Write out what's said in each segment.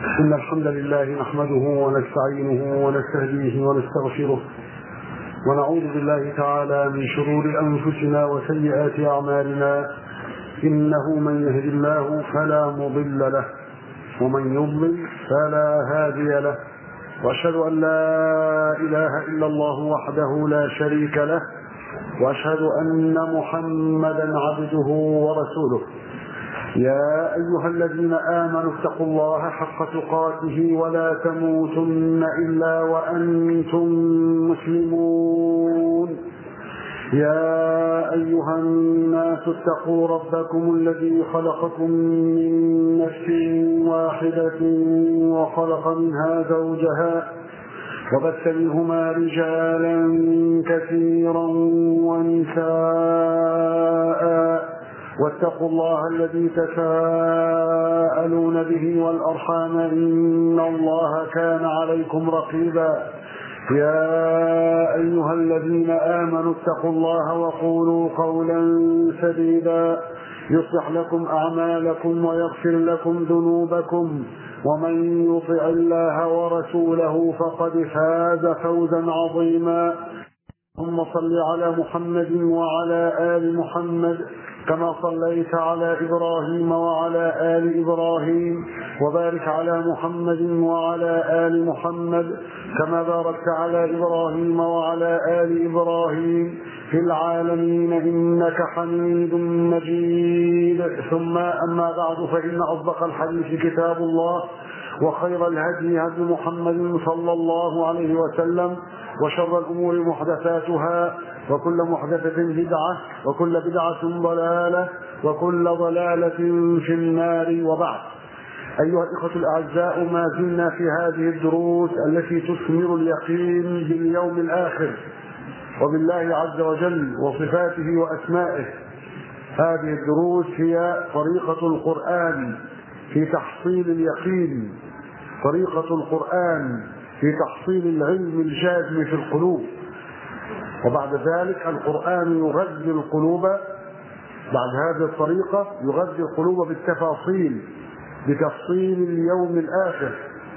إن الحمد لله نحمده ونستعينه ونستهديه ونستغفره ونعوذ بالله تعالى من شرور أنفسنا وسيئات أعمالنا إنه من يهد الله فلا مضل له ومن يضلل فلا هادي له وأشهد أن لا إله إلا الله وحده لا شريك له وأشهد أن محمدا عبده ورسوله يا أيها الذين آمنوا اتقوا الله حق تقاته ولا تموتن إلا وأنتم مسلمون يا أيها الناس اتقوا ربكم الذي خلقكم من نفس واحدة وخلق منها زوجها وبث منهما رجالا كثيرا ونساء واتقوا الله الذي تساءلون به والأرحام إن الله كان عليكم رقيبا يا أيها الذين آمنوا اتقوا الله وقولوا قولا سديدا يصلح لكم أعمالكم ويغفر لكم ذنوبكم ومن يطع الله ورسوله فقد فاز فوزا عظيما اللهم صل على محمد وعلى آل محمد كما صليت على إبراهيم وعلى آل إبراهيم وبارك على محمد وعلى آل محمد كما باركت على إبراهيم وعلى آل إبراهيم في العالمين إنك حميد مجيد ثم أما بعد فإن أصدق الحديث كتاب الله وخير الهدي هدي محمد صلى الله عليه وسلم وشر الأمور محدثاتها وكل محدثة بدعة وكل بدعة ضلالة وكل ضلالة في النار وبعد أيها الإخوة الأعزاء ما زلنا في هذه الدروس التي تثمر اليقين باليوم الآخر وبالله عز وجل وصفاته وأسمائه هذه الدروس هي طريقة القرآن في تحصيل اليقين طريقة القرآن في تحصيل العلم الجازم في القلوب وبعد ذلك القرآن يغذي القلوب بعد هذه الطريقة يغذي القلوب بالتفاصيل بتفصيل اليوم الآخر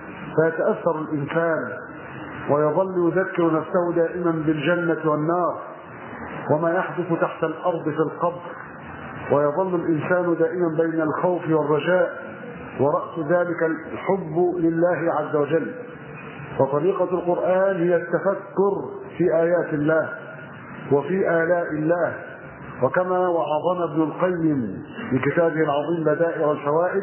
فيتأثر الإنسان ويظل يذكر نفسه دائما بالجنة والنار وما يحدث تحت الأرض في القبر ويظل الإنسان دائما بين الخوف والرجاء ورأس ذلك الحب لله عز وجل فطريقة القرآن هي التفكر في آيات الله وفي آلاء الله وكما وعظنا ابن القيم في كتابه العظيم بدائع الفوائد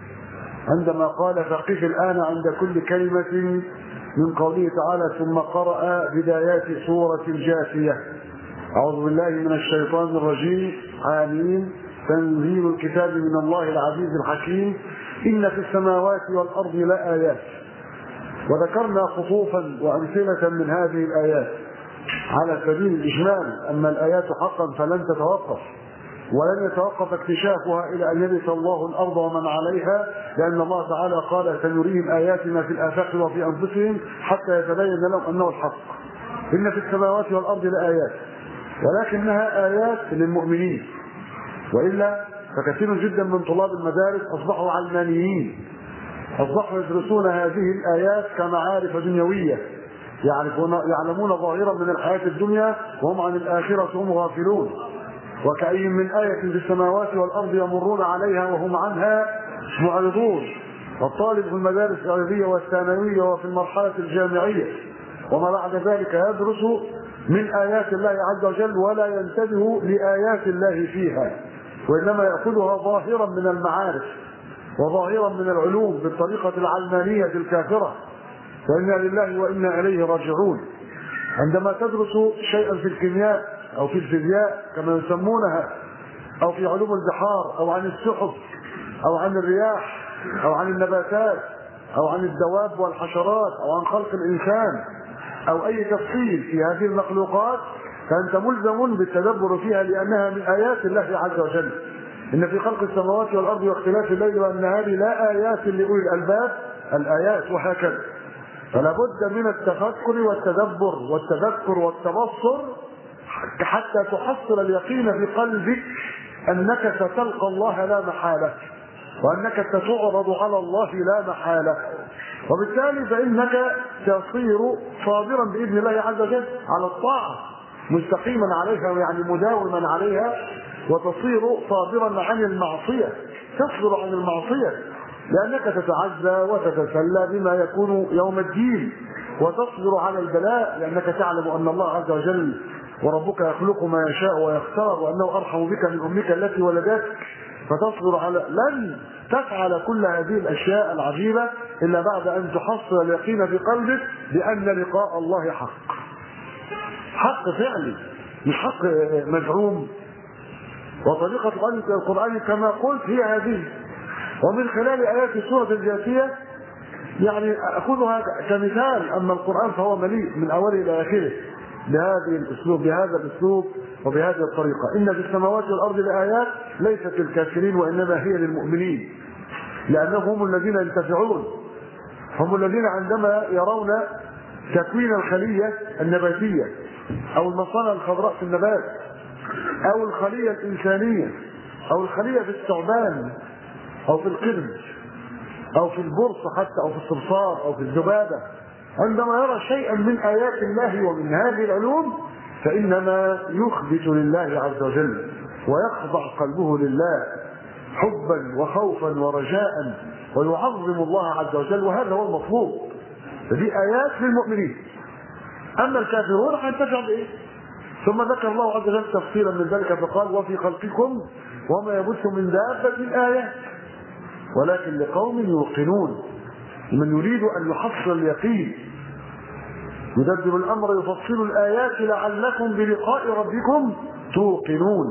عندما قال فقف الآن عند كل كلمة من قوله تعالى ثم قرأ بدايات سورة الجاثية أعوذ بالله من الشيطان الرجيم آمين تنزيل الكتاب من الله العزيز الحكيم إن في السماوات والأرض لآيات وذكرنا خطوفا وأمثلة من هذه الآيات على سبيل الإجمال أما الآيات حقا فلن تتوقف ولن يتوقف اكتشافها إلى أن يرث الله الأرض ومن عليها لأن الله تعالى قال سنريهم آياتنا في الآفاق وفي أنفسهم حتى يتبين لهم أنه الحق إن في السماوات والأرض لآيات ولكنها آيات للمؤمنين وإلا فكثير جدا من طلاب المدارس أصبحوا علمانيين أصبحوا يدرسون هذه الآيات كمعارف دنيوية يعرفون يعلمون ظاهرا من الحياة الدنيا وهم عن الآخرة هم غافلون وكأي من آية في السماوات والأرض يمرون عليها وهم عنها معرضون والطالب في المدارس الإعدادية والثانوية وفي المرحلة الجامعية وما بعد ذلك يدرس من آيات الله عز وجل ولا ينتبه لآيات الله فيها وإنما يأخذها ظاهرا من المعارف وظاهرا من العلوم بالطريقة العلمانية الكافرة فإنا لله وإنا إليه راجعون عندما تدرس شيئا في الكيمياء أو في الفيزياء كما يسمونها أو في علوم البحار أو عن السحب أو عن الرياح أو عن النباتات أو عن الدواب والحشرات أو عن خلق الإنسان أو أي تفصيل في هذه المخلوقات فأنت ملزم بالتدبر فيها لأنها من آيات الله عز وجل إن في خلق السماوات والأرض واختلاف الليل والنهار لا آيات لأولي الألباب الآيات وهكذا فلا بد من التفكر والتدبر والتذكر والتبصر حتى تحصل اليقين في قلبك أنك ستلقى الله لا محالة وأنك ستعرض على الله لا محالة وبالتالي فإنك تصير صابرا بإذن الله عز وجل على الطاعة مستقيما عليها يعني مداوما عليها وتصير صابرا عن المعصية تصبر عن المعصية لأنك تتعزى وتتسلى بما يكون يوم الدين وتصبر على البلاء لأنك تعلم أن الله عز وجل وربك يخلق ما يشاء ويختار وأنه أرحم بك من أمك التي ولدتك فتصبر على لن تفعل كل هذه الأشياء العجيبة إلا بعد أن تحصل اليقين في قلبك بأن لقاء الله حق حق فعلي مش حق مزعوم وطريقة القرآن كما قلت هي هذه ومن خلال آيات السورة الجاثية يعني أخذها كمثال أما القرآن فهو مليء من أوله إلى آخره بهذه الأسلوب بهذا الأسلوب وبهذه الطريقة إن في السماوات والأرض لآيات ليست للكافرين وإنما هي للمؤمنين لأنهم هم الذين ينتفعون هم الذين عندما يرون تكوين الخلية النباتية أو المصانع الخضراء في النبات أو الخلية الإنسانية أو الخلية في الثعبان أو في القرد أو في البرص حتى أو في الصرصار أو في الذبابة عندما يرى شيئا من آيات الله ومن هذه العلوم فإنما يخبت لله عز وجل ويخضع قلبه لله حبا وخوفا ورجاء ويعظم الله عز وجل وهذا هو المطلوب فدي آيات للمؤمنين أما الكافرون هينتفع بإيه؟ ثم ذكر الله عز وجل تفصيلا من ذلك فقال وفي خلقكم وما يبث من دابة آيات ولكن لقوم يوقنون من يريد أن يحصل اليقين يدبر الأمر يفصل الآيات لعلكم بلقاء ربكم توقنون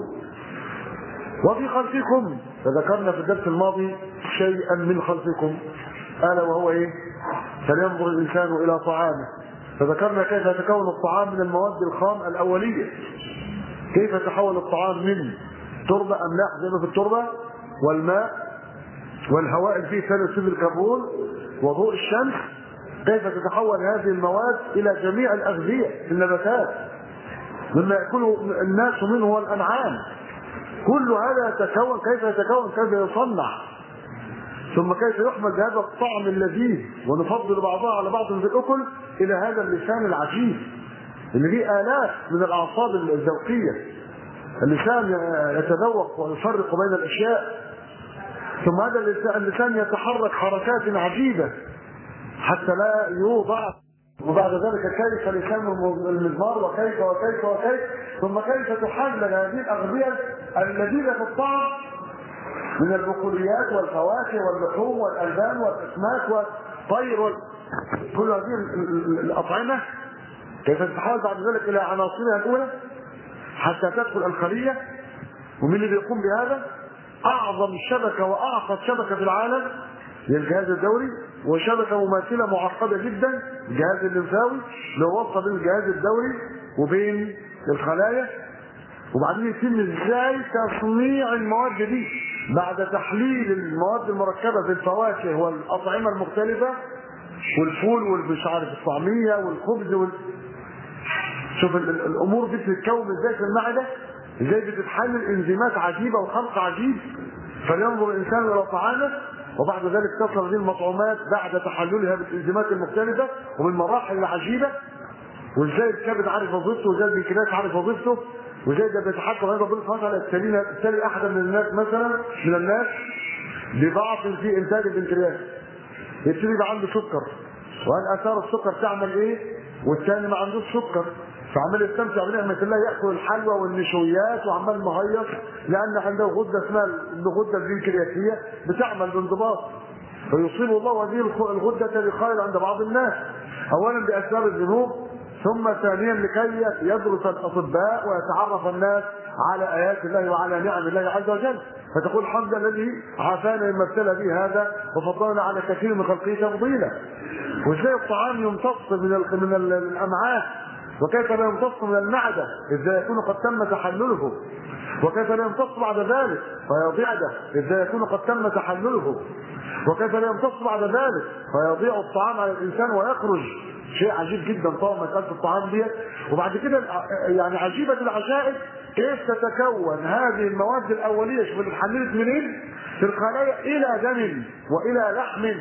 وفي خلقكم فذكرنا في الدرس الماضي شيئا من خلقكم ألا وهو إيه؟ فلينظر الإنسان إلى طعامه فذكرنا كيف يتكون الطعام من المواد الخام الأولية كيف يتحول الطعام من تربة أملاح زي ما في التربة والماء والهواء اللي فيه ثاني أكسيد الكربون وضوء الشمس كيف تتحول هذه المواد إلى جميع الأغذية في النباتات مما يأكله الناس منه والأنعام كل هذا يتكون كيف يتكون كيف يصنع ثم كيف يحمل بهذا الطعم اللذيذ ونفضل بعضها على بعض في الأكل إلى هذا اللسان العجيب اللي فيه آلاف من الأعصاب الذوقية اللسان يتذوق ويفرق بين الأشياء ثم هذا اللسان يتحرك حركات عجيبة حتى لا يوضع وبعد ذلك كيف لسان المزمار وكيف وكيف وكيف ثم كيف تحلل هذه الأغذية اللذيذة في الطعم من البقوليات والفواكه واللحوم والألبان والأسماك والطير وال... كل هذه الأطعمة كيف تتحول بعد ذلك إلى عناصرها الأولى حتى تدخل الخلية ومن اللي بيقوم بهذا أعظم شبكة وأعقد شبكة في العالم هي الجهاز الدوري وشبكة مماثلة معقدة جدا الجهاز الليمفاوي اللي هو وصل بين الجهاز الدوري وبين الخلايا وبعدين يتم ازاي تصنيع المواد دي بعد تحليل المواد المركبة في الفواكه والأطعمة المختلفة والفول والمش عارف الطعمية والخبز وال... شوف ال- ال- الأمور دي بتتكون ازاي في المعدة ازاي بتتحلل انزيمات عجيبة وخلق عجيب فلينظر الإنسان إلى طعامه وبعد ذلك تصل هذه المطعومات بعد تحللها بالانزيمات المختلفة وبالمراحل العجيبة وازاي الكبد عارف وظيفته وازاي البنكرياس عارف وظيفته وازاي ده بيتحكم هذا ربنا سبحانه وتعالى التالي التالي احد من الناس مثلا من الناس بضعف في انتاج البنكرياس يبتدي يبقى عنده سكر وهل اثار السكر تعمل ايه والثاني ما عندوش سكر فعمال يستمتع بنعمة الله ياكل الحلوى والنشويات وعمال مهيص لان عنده غده اسمها الغده البنكرياسيه بتعمل بانضباط فيصيب الله هذه الغده بخير عند بعض الناس اولا باسباب الذنوب ثم ثانيا لكي يدرس الاطباء ويتعرف الناس على ايات الله وعلى نعم الله عز وجل فتقول الحمد الذي عافانا مما ابتلى به هذا وفضلنا على كثير من خلقه تفضيلا وازاي الطعام يمتص من ال- من ال- الامعاء وكيف لا يمتص من المعده ازاي يكون قد تم تحلله وكيف لا يمتص بعد ذلك فيضيع ده ازاي يكون قد تم تحلله وكيف لا يمتص بعد ذلك فيضيع الطعام على الانسان ويخرج شيء عجيب جدا طبعا مساله الطعام دي وبعد كده يعني عجيبه العجائب كيف تتكون هذه المواد الاوليه شوف اتحللت منين في الخلايا الى دم والى لحم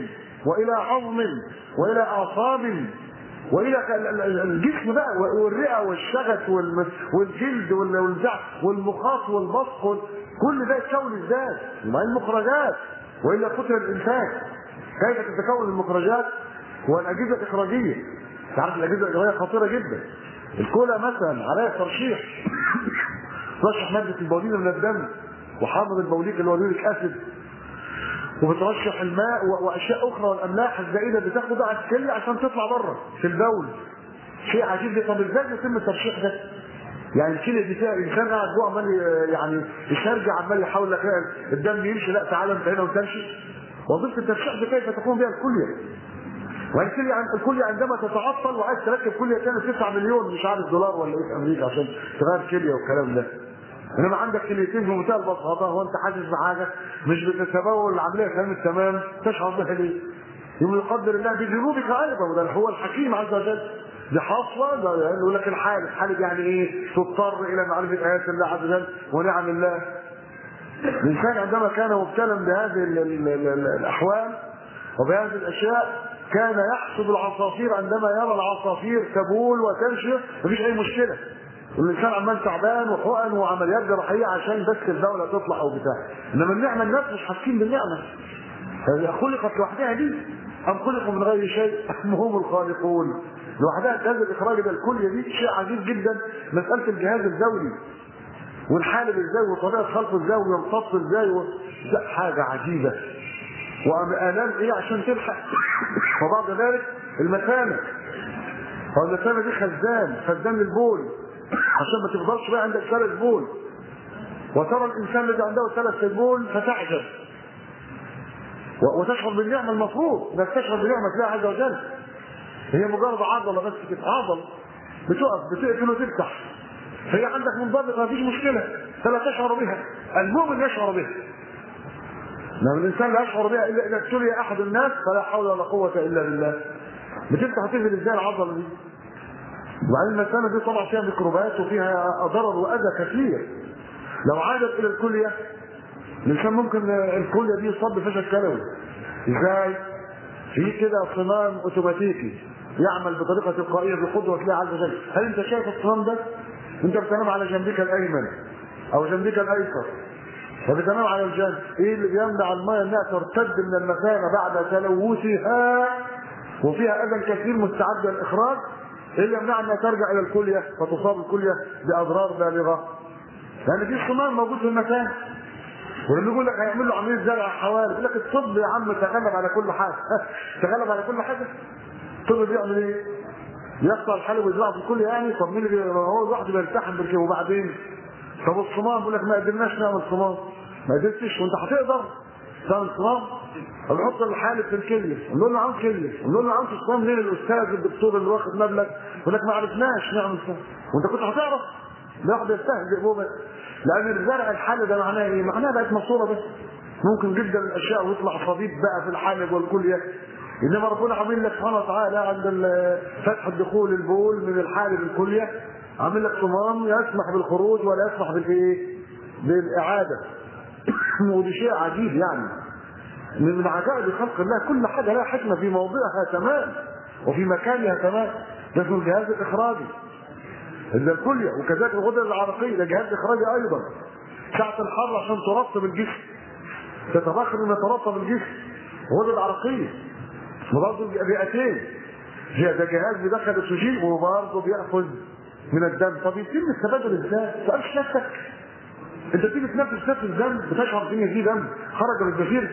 والى عظم والى اعصاب والى الجسم بقى والرئه والشغف والجلد والزع والمخاط والبصق كل ده يتكون ازاي؟ ما المخرجات والا كتر الانسان كيف تتكون المخرجات والاجهزه الاخراجيه تعرف الاجهزه الاخراجيه خطيره جدا الكولا مثلا عليها ترشيح ترشح ماده البولين من الدم وحامض البوليك اللي هو اليوريك اسيد وبترشح الماء واشياء اخرى والاملاح الزائده بتاخدها على الكليه عشان تطلع بره في البول شيء عجيب طب ازاي يتم الترشيح ده؟ يعني الكليه دي فيها انسان قاعد جوه عمال يعني يشرجع عمال يحاول لك الدم يمشي لا تعالى انت هنا وتمشي وظيفه الترشيح دي كيف تقوم بها الكليه والكلية الكلية عندما تتعطل وعايز تركب كلية كانت 9 مليون مش عارف دولار ولا ايه في امريكا عشان تغير كلية والكلام ده انما عندك كليتين بمنتهى البساطه هو انت حاسس بحاجه مش بتتبول العمليه تمام تمام تشعر بها ليه؟ يوم يقدر الله بجنوبك ايضا وده هو الحكيم عز وجل دي حاصله يقول لك الحالف حالف يعني ايه؟ تضطر الى معرفه ايات الله عز وجل ونعم الله الانسان عندما كان مبتلا بهذه ال ال ال الاحوال وبهذه الاشياء كان يحسب العصافير عندما يرى العصافير تبول وتنشر مفيش اي مشكله الانسان عمال تعبان وحقن وعمليات جراحيه عشان بس الدوله تطلع او بتاع انما النعمه الناس مش حاسين بالنعمه خلقت لوحدها دي ام خلقوا من غير شيء ام هم الخالقون لوحدها جهاز الاخراج ده الكليه دي شيء عجيب جدا مساله الجهاز الزوجي والحالب ازاي وطريقه خلقه ازاي ويمتص ازاي و... حاجه عجيبه والام ايه عشان تلحق وبعد ذلك المثانه هو المثانه دي خزان خزان للبول عشان ما تفضلش بقى عندك ثلاث بول وترى الانسان الذي عنده ثلاث بول فتعجب وتشعر بالنعمه المفروض انك تشعر بنعمه الله عز وجل هي مجرد عضله بس كده عضله بتقف بتقفل وتفتح هي عندك منضبطه ما فيش مشكله فلا تشعر بها المؤمن يشعر بها لما الانسان لا يشعر بها الا اذا ابتلي احد الناس فلا حول ولا قوه الا بالله بتفتح وتقفل ازاي العضله دي وبعدين المثانه دي طبعا فيها ميكروبات وفيها ضرر واذى كثير لو عادت الى الكليه الانسان ممكن الكليه دي يصاب بفشل كلوي ازاي؟ في كده صمام اوتوماتيكي يعمل بطريقه تلقائيه بقدره الله عز وجل هل انت شايف الصمام ده؟ انت بتنام على جنبك الايمن او جنبك الايسر فبتنام على الجنب ايه اللي بيمنع الميه انها ترتد من المثانه بعد تلوثها وفيها اذى كثير مستعد للاخراج ايه اللي يمنع انها ترجع الى الكليه فتصاب الكليه باضرار بالغه لان في صمام موجود في المكان ولما يقول لك هيعمل له عمليه زرع حوالي يقول لك الطب يا عم تغلب على كل حاجه تغلب على كل حاجه الطب بيعمل ايه؟ يقطع الحلب ويزرعه في الكليه يعني طب مين اللي هو لوحده بيلتحم بالكده وبعدين طب الصمام يقول لك ما قدرناش نعمل صمام ما قدرتش وانت هتقدر تعمل صمام طب نحط الحالب في الكليه نقول له عاوز كليه نقول له عاوز صمام ليه الاستاذ الدكتور اللي واخد مبلغ يقول لك ما عرفناش نعمل صمام وانت كنت هتعرف ده واحد يستهزئ بوبا لان الزرع الحالب ده معناه ايه؟ معناه بقت ماسوره بس ممكن جدا الاشياء ويطلع صديد بقى في الحالب والكليه انما ربنا عامل لك سبحانه وتعالى عند فتح الدخول البول من الحالب الكليه عامل لك صمام يسمح بالخروج ولا يسمح بالايه؟ بالاعاده ودي شيء عجيب يعني من عجائب خلق الله كل حاجه لها حكمه في موضعها تمام وفي مكانها تمام ده اسمه الجهاز الاخراجي ده الكليه وكذلك الغدد العرقيه ده جهاز اخراجي ايضا ساعه الحر عشان ترطب الجسم تتبخر ان ترطب الجسم غدد عرقيه وبرضه رئتين ده جهاز بيدخل اكسجين وبرضه بياخذ من الدم طب يتم التبادل ازاي؟ تسالش نفسك انت تيجي تنفس نفس الدم بتشعر ان في دم خرج من الزفير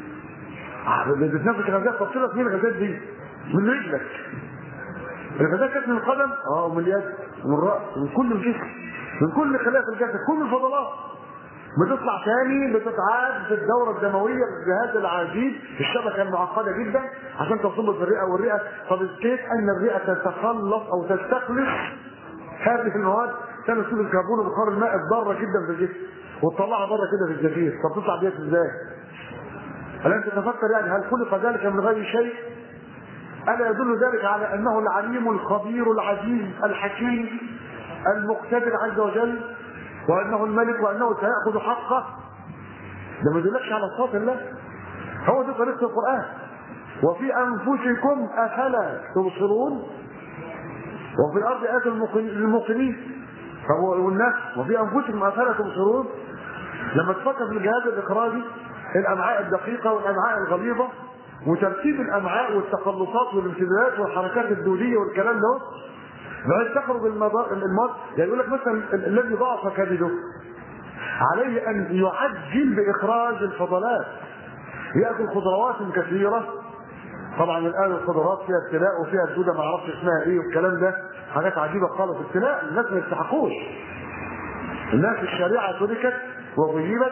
بتنفس غازات طب طلعت مين الغازات دي؟ من رجلك الغازات كانت من القدم اه ومن اليد ومن الراس ومن كل الجسم من كل خلايا الجسد كل الفضلات بتطلع تاني بتتعاد في الدوره الدمويه بالجهاز العجيب الشبكه المعقده جدا عشان تصب في الرئه والرئه طب كيف ان الرئه تتخلص او تستخلص هذه المواد ثاني اكسيد الكربون وبخار الماء الضاره جدا في الجسم وتطلعها بره كده في الزفير طب تطلع ديت ازاي؟ هل انت تفكر يعني هل خلق ذلك من غير شيء؟ الا يدل ذلك على انه العليم الخبير العزيز الحكيم المقتدر عز وجل وانه الملك وانه سياخذ حقه ده ما يدلكش على صفات الله هو دي طريقه القران وفي انفسكم افلا تبصرون وفي الارض ايات للموقنين طب والناس وفي انفسكم افلا تبصرون لما تفكر في الجهاز الاخراجي الامعاء الدقيقه والامعاء الغليظه وترتيب الامعاء والتقلصات والامتدادات والحركات الدوديه والكلام ده بحيث تخرج المضار المض يعني يقول لك مثلا الذي ضعف كبده عليه ان يعجل باخراج الفضلات ياكل خضروات كثيره طبعا الان الخضروات فيها ابتلاء وفيها الدوده ما اعرفش اسمها ايه والكلام ده حاجات عجيبه خالص ابتلاء الناس ما يستحقوش الناس الشريعه تركت وغيبت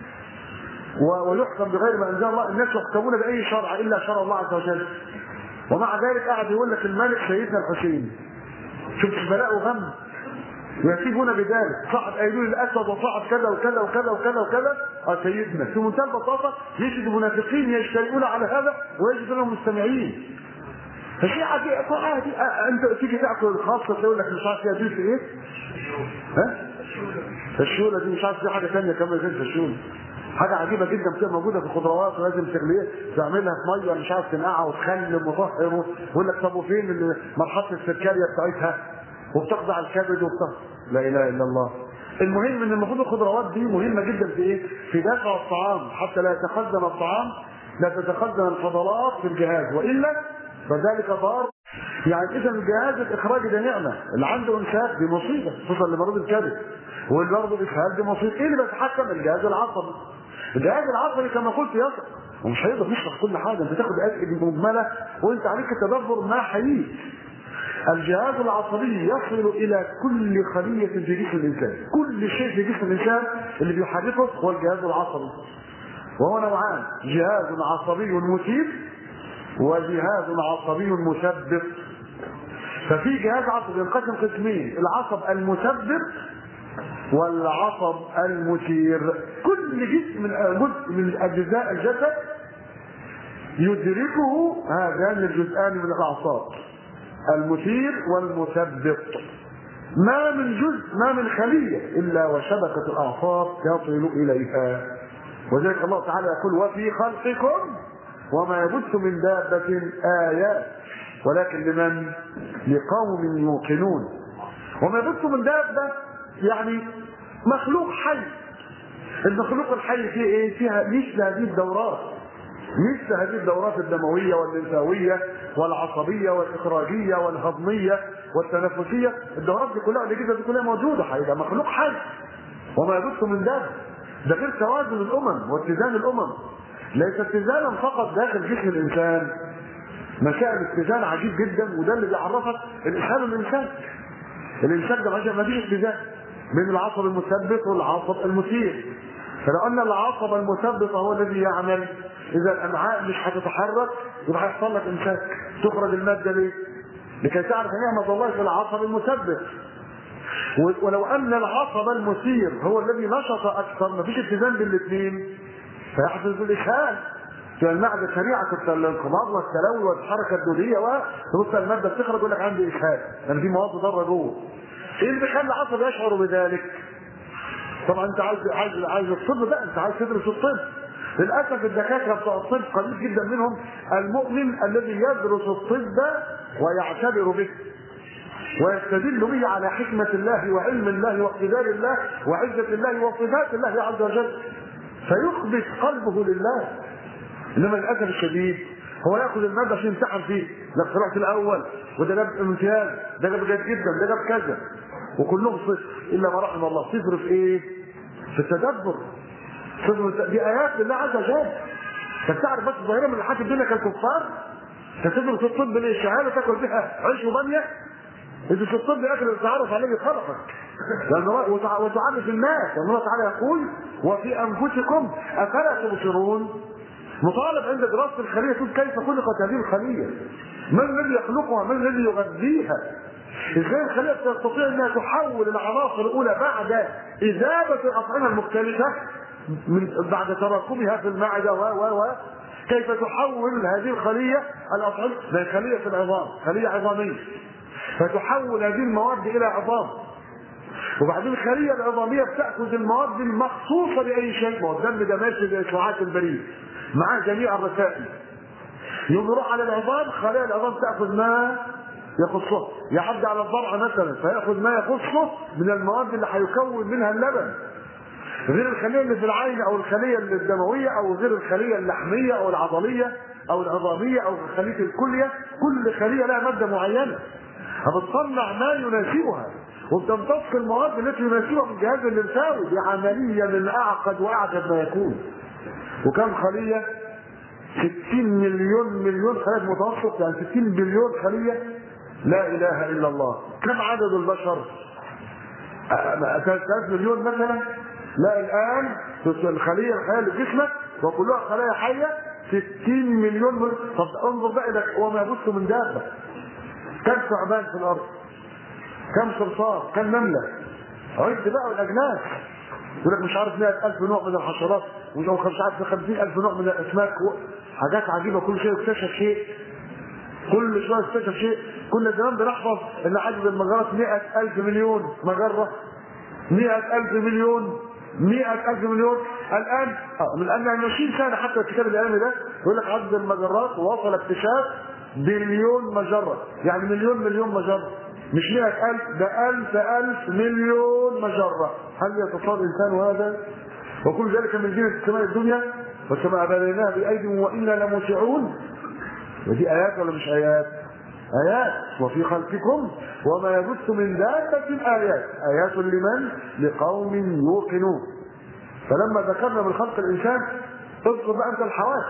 ويحكم بغير ما انزل الله الناس يحكمون باي شرع الا شرع الله عز وجل ومع ذلك قاعد يقول لك الملك سيدنا الحسين شوف البلاء وغم ويسيبون بذلك صعد ايلول الاسود وصعد كذا وكذا وكذا وكذا وكذا اه سيدنا في منتهى البساطه يجد منافقين يجترئون على هذا ويجد لهم مستمعين فشيء عادي عادي انت تيجي تاكل الخاصه تقول لك مش عارف فيها دي في ايه؟ ها؟ الشوله دي مش عارف في حاجه ثانيه كمان غير الشوله حاجه عجيبه جدا بتبقى موجوده في الخضروات ولازم تغليها تعملها في ميه مش عارف تنقعها وتخلم وتطهر ويقول لك طب وفين مرحله السكريه بتاعتها وبتخضع الكبد وبتخضع لا اله الا الله المهم ان المفروض الخضروات دي مهمه جدا في ايه؟ في دفع الطعام حتى لا يتخزن الطعام لا تتخزن الفضلات في الجهاز والا فذلك ضار يعني اذا الجهاز الاخراجي ده نعمه اللي عنده امساك دي مصيبه خصوصا لمريض الكبد واللي برضه الاسهال دي مصيبه ايه اللي بيتحكم الجهاز العصبي الجهاز العصبي كما قلت يصل ومش هيقدر يشرح كل حاجه انت تاخد اسئله مجمله وانت عليك التدبر ما حييك الجهاز العصبي يصل الى كل خليه في جسم الانسان كل شيء في جسم الانسان اللي بيحركه هو الجهاز العصبي وهو نوعان جهاز عصبي مثير وجهاز عصبي مثبت ففي جهاز عصبي ينقسم قسمين العصب المثبت والعصب المثير كل جسم من جزء من اجزاء الجسد يدركه هذان الجزءان من الاعصاب المثير والمثبت ما من جزء ما من خليه الا وشبكه الاعصاب تصل اليها وذلك الله تعالى يقول وفي خلقكم وما يبث من دابه ايات ولكن لمن لقوم يوقنون وما يبث من دابه يعني مخلوق حي المخلوق الحي فيه ايه فيها مثل هذه الدورات مثل هذه الدورات الدمويه واللمفاويه والعصبيه والاخراجيه والهضميه والتنفسيه الدورات دي كلها الاجهزه دي كلها موجوده هيبقى مخلوق حي وما يبث من دابه ده غير توازن الامم واتزان الامم ليس اتزانا فقط داخل جسم الانسان مسائل اتزان عجيب جدا وده اللي بيعرفك الانسان الانسان الانسان ده ما فيش اتزان بين العصب المثبت والعصب المثير فلو ان العصب المثبت هو الذي يعمل اذا الامعاء مش هتتحرك يبقى هيحصل لك امساك تخرج الماده ليه؟ لكي تعرف نعمه الله في العصب المثبت ولو ان العصب المثير هو الذي نشط اكثر ما فيش اتزان بين الاثنين فيحدث الاسهال في المعدة سريعة الانقباض والتلوي والحركة الدودية وتبص المادة بتخرج يقول لك عندي إسهال لأن في مواد ضارة جوه. ايه اللي بيخلي العصب يشعر بذلك؟ طبعا انت عايز عايز عايز الطب بقى انت عايز تدرس الطب. للاسف الدكاتره بتوع الطب قليل جدا منهم المؤمن الذي يدرس الطب ويعتبر به. ويستدل به على حكمة الله وعلم الله واقتدار الله وعزة الله وصفات الله عز وجل فيخبت قلبه لله انما للاسف الشديد هو ياخذ الماده عشان يمتحن فيه ده طلعت الاول وده جاب امتياز ده جاب جيد جدا ده جاب كذا وكلهم صفر الا ما رحم الله صفر في ايه؟ في التدبر صفر دي ايات لله عز وجل انت تعرف بس ظاهره من الحاكم الدنيا كالكفار تدرس الطب ليه شهاده تاكل بها عيش وباميه إذا في الطب اكل تعرف عليه خلقك لأن وتعرف الناس لأن الله تعالى يقول وفي أنفسكم أفلا تبصرون مطالب عند دراسة الخلية تقول كيف خلقت هذه الخلية من الذي يخلقها من الذي يغذيها ازاي الخلية تستطيع انها تحول العناصر الاولى بعد اذابة الاطعمة المختلفة من بعد تراكمها في المعدة و و و كيف تحول هذه الخلية الأطعمة زي خلية في العظام خلية عظامية فتحول هذه المواد إلى عظام وبعدين الخلية العظامية بتأخذ المواد المخصوصة بأي شيء ما هو الدم ده ماشي بإشعاعات البريد معاه جميع الرسائل يوم يروح على العظام خلايا العظام تاخذ ما يخصه يعدي على الضرع مثلا فياخذ ما يخصه من المواد اللي هيكون منها اللبن غير الخليه اللي في العين او الخليه الدمويه او غير الخليه اللحميه او العضليه او العظاميه او خليه الكليه كل خليه لها ماده معينه فبتصنع ما يناسبها وبتمتص المواد التي يناسبها من الجهاز الليمفاوي دي عمليه من اعقد واعجب ما يكون وكم خليه 60 مليون مليون خليه متوسط يعني 60 بليون خليه لا اله الا الله كم عدد البشر 3000 مليون مثلا لا الان الخليه الخلايا اللي في جسمك وكلها خلايا حيه 60 مليون مل... طب انظر بقى لك وما يبث من دابه كم ثعبان في الارض كم صرصار كم نمله عد بقى الاجناس يقول لك مش عارف 100000 نوع من الحشرات مش عارف 50000 نوع من الاسماك حاجات عجيبه كل شيء اكتشف شيء كل شويه اكتشف شيء كنا زمان بنحفظ ان عدد المجرات 100000 مليون مجره 100000 مليون 100000 مليون الان من الان يعني 20 سنه حتى الكتاب العلمي ده يقول لك عدد المجرات وصل اكتشاف بليون مجره يعني مليون مليون مجره مش 100000 ده 1000 ألف مليون مجرة هل يتصور الإنسان هذا وكل ذلك من زينة السماء الدنيا والسماء بنيناها بأيد وإنا لموسعون ودي آيات ولا مش آيات آيات وفي خلقكم وما يبث من دابة آيات آيات لمن لقوم يوقنون فلما ذكرنا من خلق الإنسان اذكر بقى أنت الحواس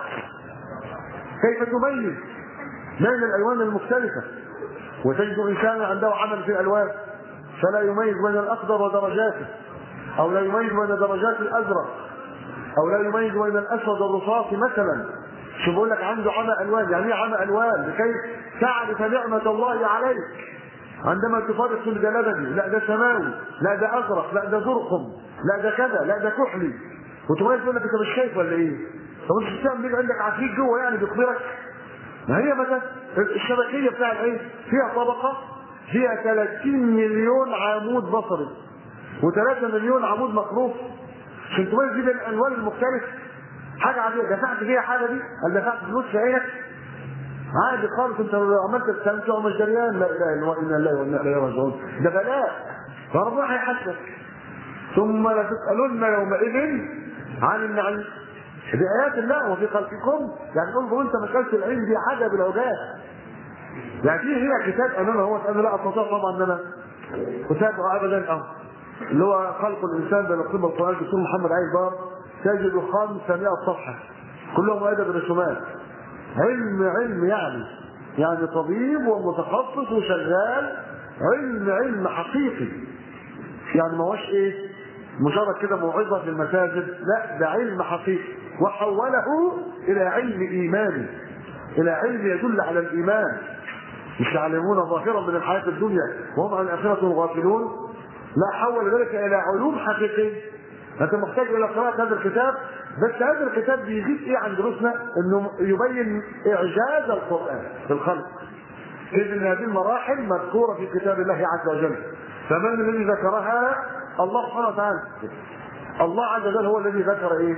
كيف تميز بين الألوان المختلفة وتجد إنسانا عنده عمل في الألوان فلا يميز بين الأخضر ودرجاته أو لا يميز بين درجات الأزرق أو لا يميز بين الأسود والرصاص مثلا شو بقول لك عنده عمى ألوان يعني إيه عمى ألوان لكي تعرف نعمة الله عليك عندما تفرق تقول ده لبني لا ده سماوي لا ده أزرق لا ده زرقم لا ده كذا لا ده كحلي وتميز يقول لك أنت مش شايف ولا إيه؟ طب أنت مش بتعمل عندك عفريت جوه يعني بيخبرك ما هي مثلا الشبكية بتاع العين فيها طبقة فيها 30 مليون عمود بصري و3 مليون عمود مخروف عشان تميز بين الالوان المختلفة حاجة عادية دفعت فيها حاجة دي هل دفعت فلوس في عينك عادي خالص انت لو عملت التمتع ومش دريان لا اله الا الله انا الله وانا اليه راجعون ده بلاء فربنا هيحاسبك ثم لتسالن يومئذ عن النعيم دي ايات الله وفي خلقكم يعني انظروا انت مساله العلم دي حاجه بالعجاب يعني في هنا كتاب امامه هو انا لا استطيع طبعا ان انا اتابعه ابدا اه اللي هو خلق الانسان بين الطب والقران الدكتور محمد علي بار تجد 500 صفحه كلهم ادب رسومات علم علم يعني يعني طبيب ومتخصص وشغال علم علم حقيقي يعني ما هوش ايه مجرد كده موعظه في المساجد لا ده علم حقيقي وحوله الى علم ايماني الى علم يدل على الايمان مش يعلمون ظاهرا من الحياه الدنيا وهم عن الاخره غافلون لا حول ذلك الى علوم حقيقيه انت محتاج الى قراءه هذا الكتاب بس هذا الكتاب بيزيد ايه عن دروسنا انه يبين اعجاز القران في الخلق اذ ان هذه المراحل مذكوره في كتاب الله عز وجل فمن الذي ذكرها الله سبحانه وتعالى الله عز وجل هو الذي ذكر ايه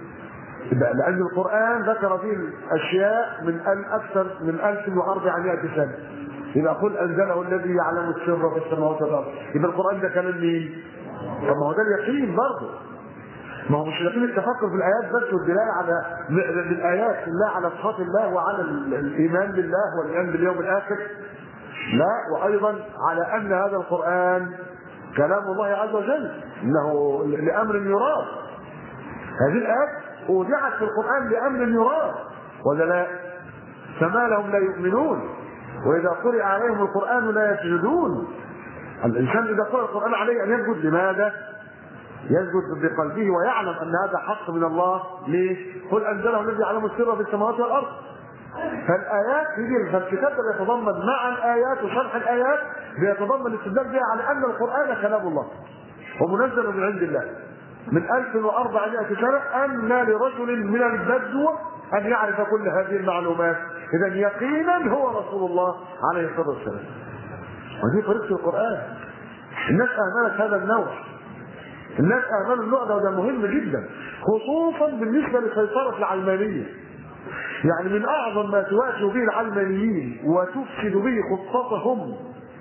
لأن القرآن ذكر فيه الأشياء من أن أكثر من 1400 سنة يبقى قل أنزله الذي يعلم السر في السماوات والأرض يبقى القرآن ده كلام مين؟ طب ما هو ده اليقين برضه ما هو مش يقين التفكر في الآيات بس والدلالة على بالآيات الله على صفات الله وعلى الإيمان بالله والإيمان باليوم الآخر لا وأيضا على أن هذا القرآن كلام الله عز وجل إنه لأمر يراد هذه الآيات أودعت في القرآن لأمر يراد ولا لا؟ فما لهم لا يؤمنون وإذا قرئ عليهم القرآن لا يسجدون الإنسان إذا قرأ القرآن عليه أن يسجد لماذا؟ يسجد بقلبه ويعلم أن هذا حق من الله ليه؟ قل أنزله الذي يعلم السر في السماوات والأرض فالآيات هي فالكتاب ده يتضمن مع الآيات وشرح الآيات بيتضمن الاستدلال بها على أن القرآن كلام الله ومنزل من عند الله من 1400 سنة أن لرجل من البدو أن يعرف كل هذه المعلومات إذا يقينا هو رسول الله عليه الصلاة والسلام ودي طريقة القرآن الناس أهملت هذا النوع الناس أهملوا النوع ده وده مهم جدا خصوصا بالنسبة لسيطرة العلمانية يعني من اعظم ما تواجه به العلمانيين وتفسد به خطتهم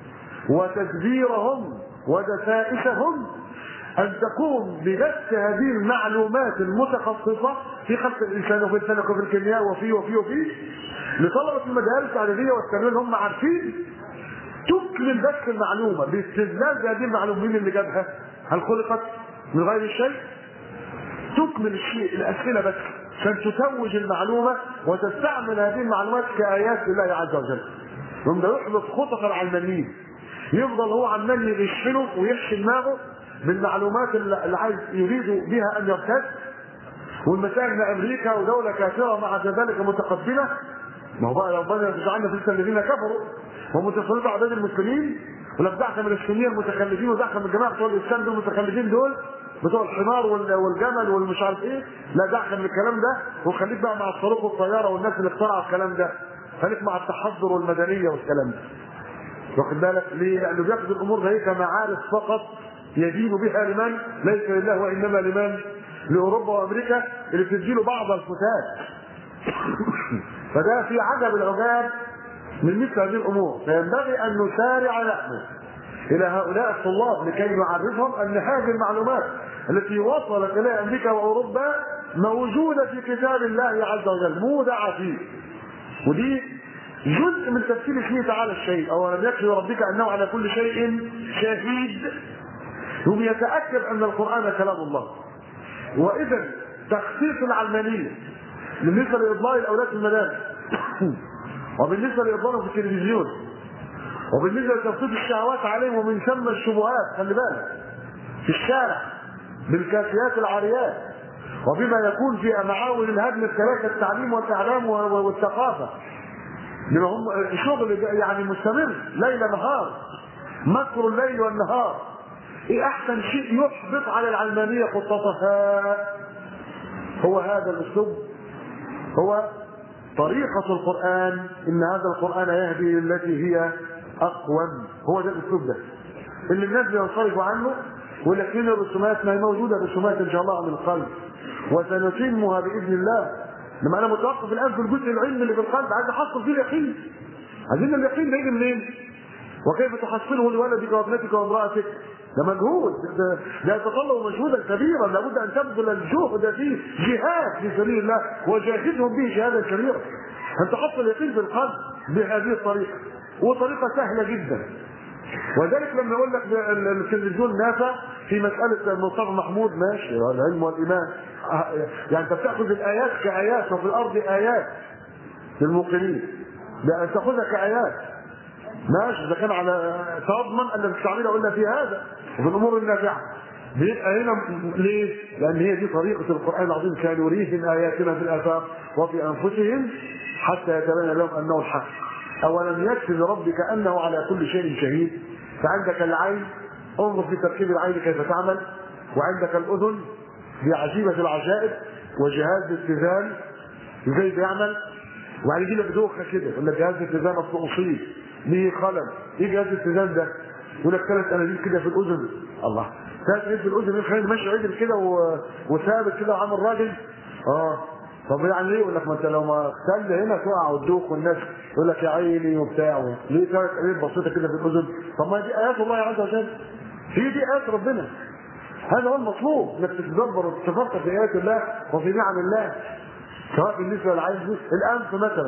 وتدبيرهم ودسائسهم ان تقوم ببث هذه المعلومات المتخصصه في خلق الانسان وفي الفلك وفي الكيمياء وفي وفي وفي لطلبه المدارس الاعداديه والثانويه اللي هم عارفين تكمل بث المعلومه باستدلال هذه المعلومه مين اللي جابها؟ هل خلقت من غير الشيء؟ تكمل الشيء الاسئله بس عشان تتوج المعلومه وتستعمل هذه المعلومات كايات لله عز وجل. ثم ده يحدث خطط العلمانيين. يفضل هو عمال يغشله ويحشي دماغه بالمعلومات اللي عايز يريد بها ان يرتد والمسائل ان امريكا ودوله كافره مع ذلك متقبله ما هو بقى ربنا يجعلنا في الذين كفروا ومتسلطوا اعداد المسلمين ولك دعك من السنيه المتخلفين ودعك من جماعه بتوع الاسلام دول المتخلفين دول بتوع الحمار والجمل والمش عارف ايه لا دعك من الكلام ده وخليك بقى مع الصاروخ والطياره والناس اللي اخترعوا الكلام ده خليك مع التحضر والمدنيه والكلام ده واخد بالك ليه؟ لانه بياخد الامور دي كمعارف فقط يدين بها لمن؟ ليس لله وانما لمن؟ لاوروبا وامريكا اللي بتديله بعض الفتات. فده في عجب العجاب من مثل هذه الامور فينبغي ان نسارع نحن الى هؤلاء الطلاب لكي نعرفهم ان هذه المعلومات التي وصلت اليها امريكا واوروبا موجوده في كتاب الله عز وجل مودعه فيه ودي جزء من تفسير اسمه تعالى الشيء او لم يكفي ربك انه على كل شيء شهيد هم يتاكد ان القران كلام الله واذا تخصيص العلمانيه بالنسبه لاضلاع الاولاد في المدارس وبالنسبه لاضلالهم في التلفزيون وبالنسبه لتخطيط الشهوات عليهم ومن ثم الشبهات خلي بالك في الشارع بالكافيات العاريات وبما يكون في معاول الهدم الثلاثه التعليم والاعلام والثقافه لما هم شغل يعني مستمر ليل نهار مكر الليل والنهار ايه احسن شيء يحبط على العلمانيه خطتها هو هذا الاسلوب هو طريقة القرآن إن هذا القرآن يهدي للتي هي أقوم هو ده الأسلوب ده اللي الناس بينصرفوا عنه ولكن الرسومات ما هي موجودة رسومات إن شاء الله من القلب وسنتمها بإذن الله لما أنا متوقف الآن في الجزء العلمي اللي في القلب عايز أحصل فيه اليقين عايزين اليقين ده يجي منين؟ وكيف تحصله لولدك وابنتك وامرأتك ده مجهود ده, ده يتطلب مجهودا كبيرا لابد ان تبذل الجهد فيه جهاد في سبيل الله وجاهدهم به جهادا كبيرا ان تحصل اليقين في القلب بهذه الطريقه وطريقه سهله جدا وذلك لما يقول لك التلفزيون نافع في مساله مصطفى محمود ماشي العلم والايمان يعني انت بتاخذ الايات كايات وفي الارض ايات للموقنين بان تاخذها كايات ماشي اذا كان على تضمن ان تستعملها الا في هذا وفي الامور النافعه بيبقى هنا ليه؟ لان هي دي طريقه القران العظيم كان يريهم اياتنا في الافاق وفي انفسهم حتى يتبين لهم انه الحق اولم يكفي لربك انه على كل شيء شهيد فعندك العين انظر في تركيب العين كيف تعمل وعندك الاذن بعجيبه العجائب وجهاز الاتزان ازاي بيعمل وبعد يجي لك دوخه كده يقول لك جهاز الاتزان اصله اصيب ليه خلل ايه جهاز الاتزان ده يقول لك ثلاث انابيب كده في الاذن الله ثلاث انابيب في الاذن خلينا ماشي عدل كده و... وثابت كده وعامل راجل اه طب يعني ليه يقول لك ما انت لو ما اختل هنا تقع وتدوخ والناس يقول لك يا عيني وبتاع ليه ثلاث انابيب بسيطه كده في الاذن طب ما دي ايات الله عز وجل هي دي ايات ربنا هذا هو المطلوب انك تتدبر وتتفكر في ايات الله وفي نعم الله سواء بالنسبه للعين الانف مثلا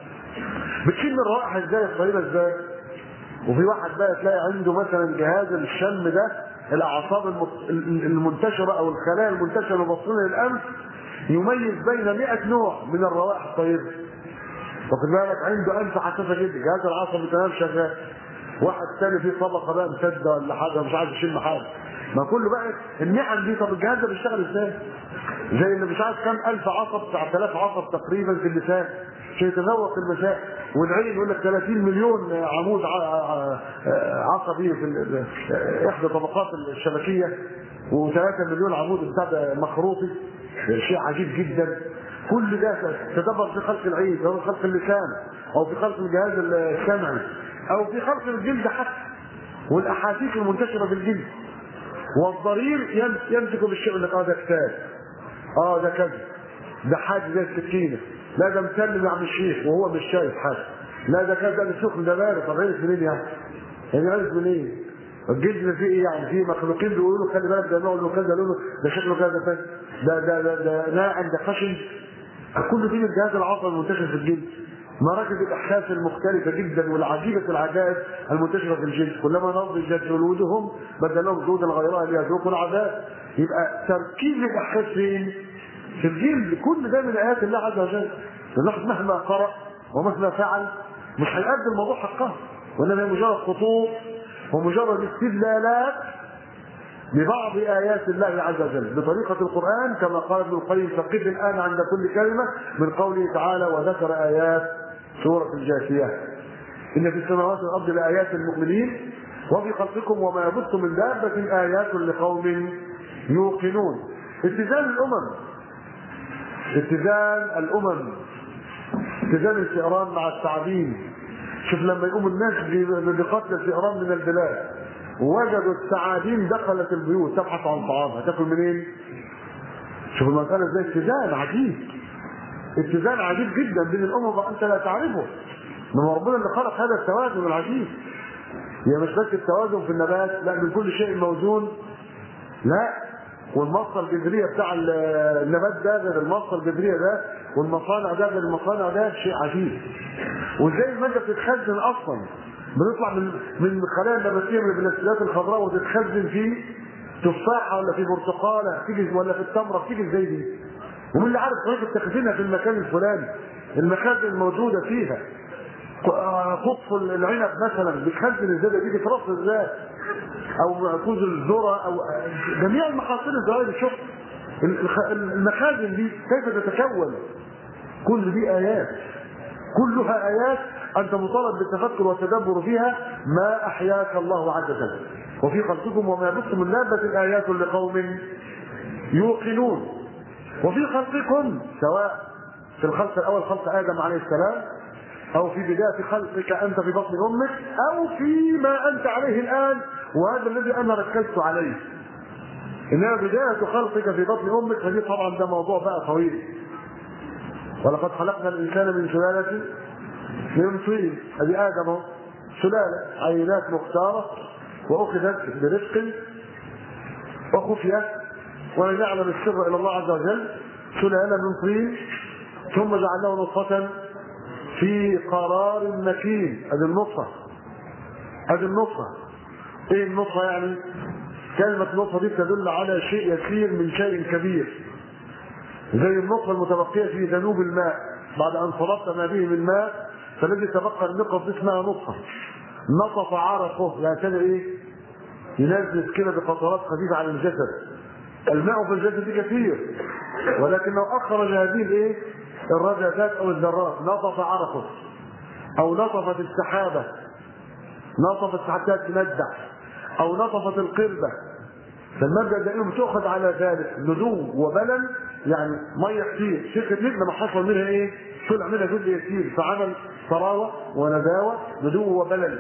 بتشم الرائحه ازاي الطيبه ازاي وفي واحد بقى تلاقي عنده مثلا جهاز الشم ده الاعصاب المنتشره او الخلايا المنتشره المبصره للانف يميز بين 100 نوع من الروائح الطيبه واخد بالك عنده انف حساسه جدا جهاز العصبي تمام شغال واحد تاني فيه طبقه بقى مسده ولا حاجه مش عارف يشم حاجه ما كله بقى النعم دي طب الجهاز ده بيشتغل ازاي؟ زي اللي مش عارف كام الف عصب 9000 عصب تقريبا في اللسان عشان يتذوق المساء والعين يقول لك 30 مليون عمود عصبي في احدى طبقات الشبكيه و3 مليون عمود بتاع مخروطي شيء عجيب جدا كل ده تدبر في خلق العين او في خلق اللسان او في خلق الجهاز السمعي او في خلق الجلد حتى والاحاسيس المنتشره في الجلد والضرير يمسك بالشيء يقول لك اه ده كتاب اه ده كذا ده حاجه زي السكينه لا ده مسلم يا عم الشيخ وهو مش شايف حاجه لا ده كذا ده الشيخ ده بارد طب عرف منين يعني؟ يعني عرف منين؟ الجلد فيه ايه يعني؟ فيه مخلوقين بيقولوا له خلي بالك ده لونه كذا لونه ده شكله كذا كذا ده ده ده ده ناعم ده خشن كل دي من الجهاز العصبي المنتشر في الجلد مراكز الاحساس المختلفه جدا والعجيبه العجائب المنتشره في الجلد كلما نضجت جلودهم بدلهم جلودا غيرها ليذوقوا العذاب يبقى تركيز الاحساس فين؟ في الجلد كل ده من ايات الله عز وجل الواحد مهما قرأ ومهما فعل مش هيأدي الموضوع حقها وانما هي مجرد خطوط ومجرد استدلالات ببعض آيات الله عز وجل بطريقة القرآن كما قال ابن القيم فقف الآن عند كل كلمة من قوله تعالى وذكر آيات سورة الجاثية إن في السماوات والأرض لآيات المؤمنين وفي خلقكم وما يبث من دابة آيات لقوم يوقنون اتزان الأمم اتزان الأمم اتزان الفئران مع التعبين شوف لما يقوم الناس بقتل الفئران من البلاد وجدوا الثعابين دخلت البيوت تبحث عن طعامها تاكل منين؟ شوف المسألة ازاي اتزان عجيب اتزان عجيب جدا بين الأمم وأنت لا تعرفه من ربنا اللي خلق هذا التوازن العجيب هي مش بس التوازن في النبات لا من كل شيء موزون لا والمصة الجذرية بتاع النبات ده غير المصة الجذرية ده والمصانع ده غير المصانع ده شيء عجيب وازاي المادة بتتخزن أصلا بنطلع من من الخلايا النباتية من البلاستيدات الخضراء وتتخزن في تفاحة ولا في برتقالة تيجي ولا في التمرة تيجي ازاي دي ومين اللي عارف طريقة تخزينها في المكان الفلاني المخازن الموجودة فيها قطف العنب مثلا بتخزن ازاي دي بترص ازاي او كوز الذره او جميع المحاصيل الزراعيه اللي شوف المخازن دي كيف تتكون كل دي ايات كلها ايات انت مطالب بالتفكر والتدبر فيها ما احياك الله عز وجل وفي خلقكم وما يبث من دابه ايات لقوم يوقنون وفي خلقكم سواء في الخلق الاول خلق ادم عليه السلام او في بدايه خلقك انت في بطن امك او فيما انت عليه الان وهذا الذي انا ركزت عليه انما بدايه خلقك في بطن امك فدي طبعا ده موضوع بقى طويل ولقد خلقنا الانسان من سلاله من طين ادي ادم اهو سلاله عينات مختاره واخذت برفق وخفيه ولم يعلم السر الى الله عز وجل سلاله من طين ثم جعلناه نطفه في قرار مكين ادي النطفه ادي النطفه ايه النطفه يعني كلمه نطفه دي تدل على شيء يسير من شيء كبير زي النطفه المتبقيه في ذنوب الماء بعد ان صرفت ما به من ماء فالذي تبقى النقط دي اسمها نطفه نطف عرقه يعني كده ايه ينزل كده بقطرات خفيفه على الجسد الماء في الجسد كثير ولكنه اخرج هذه الايه الرذاذات او الذرات نطف عرقه او نطفت السحابه نطفت حتى تندع او نطفت القربه فالمبدا دائما بتؤخذ على ذلك ندو وبلل يعني ميه كتير شركه نجم لما حصل منها ايه؟ طلع منها جزء يسير فعمل طراوه ونداوه ندو وبلل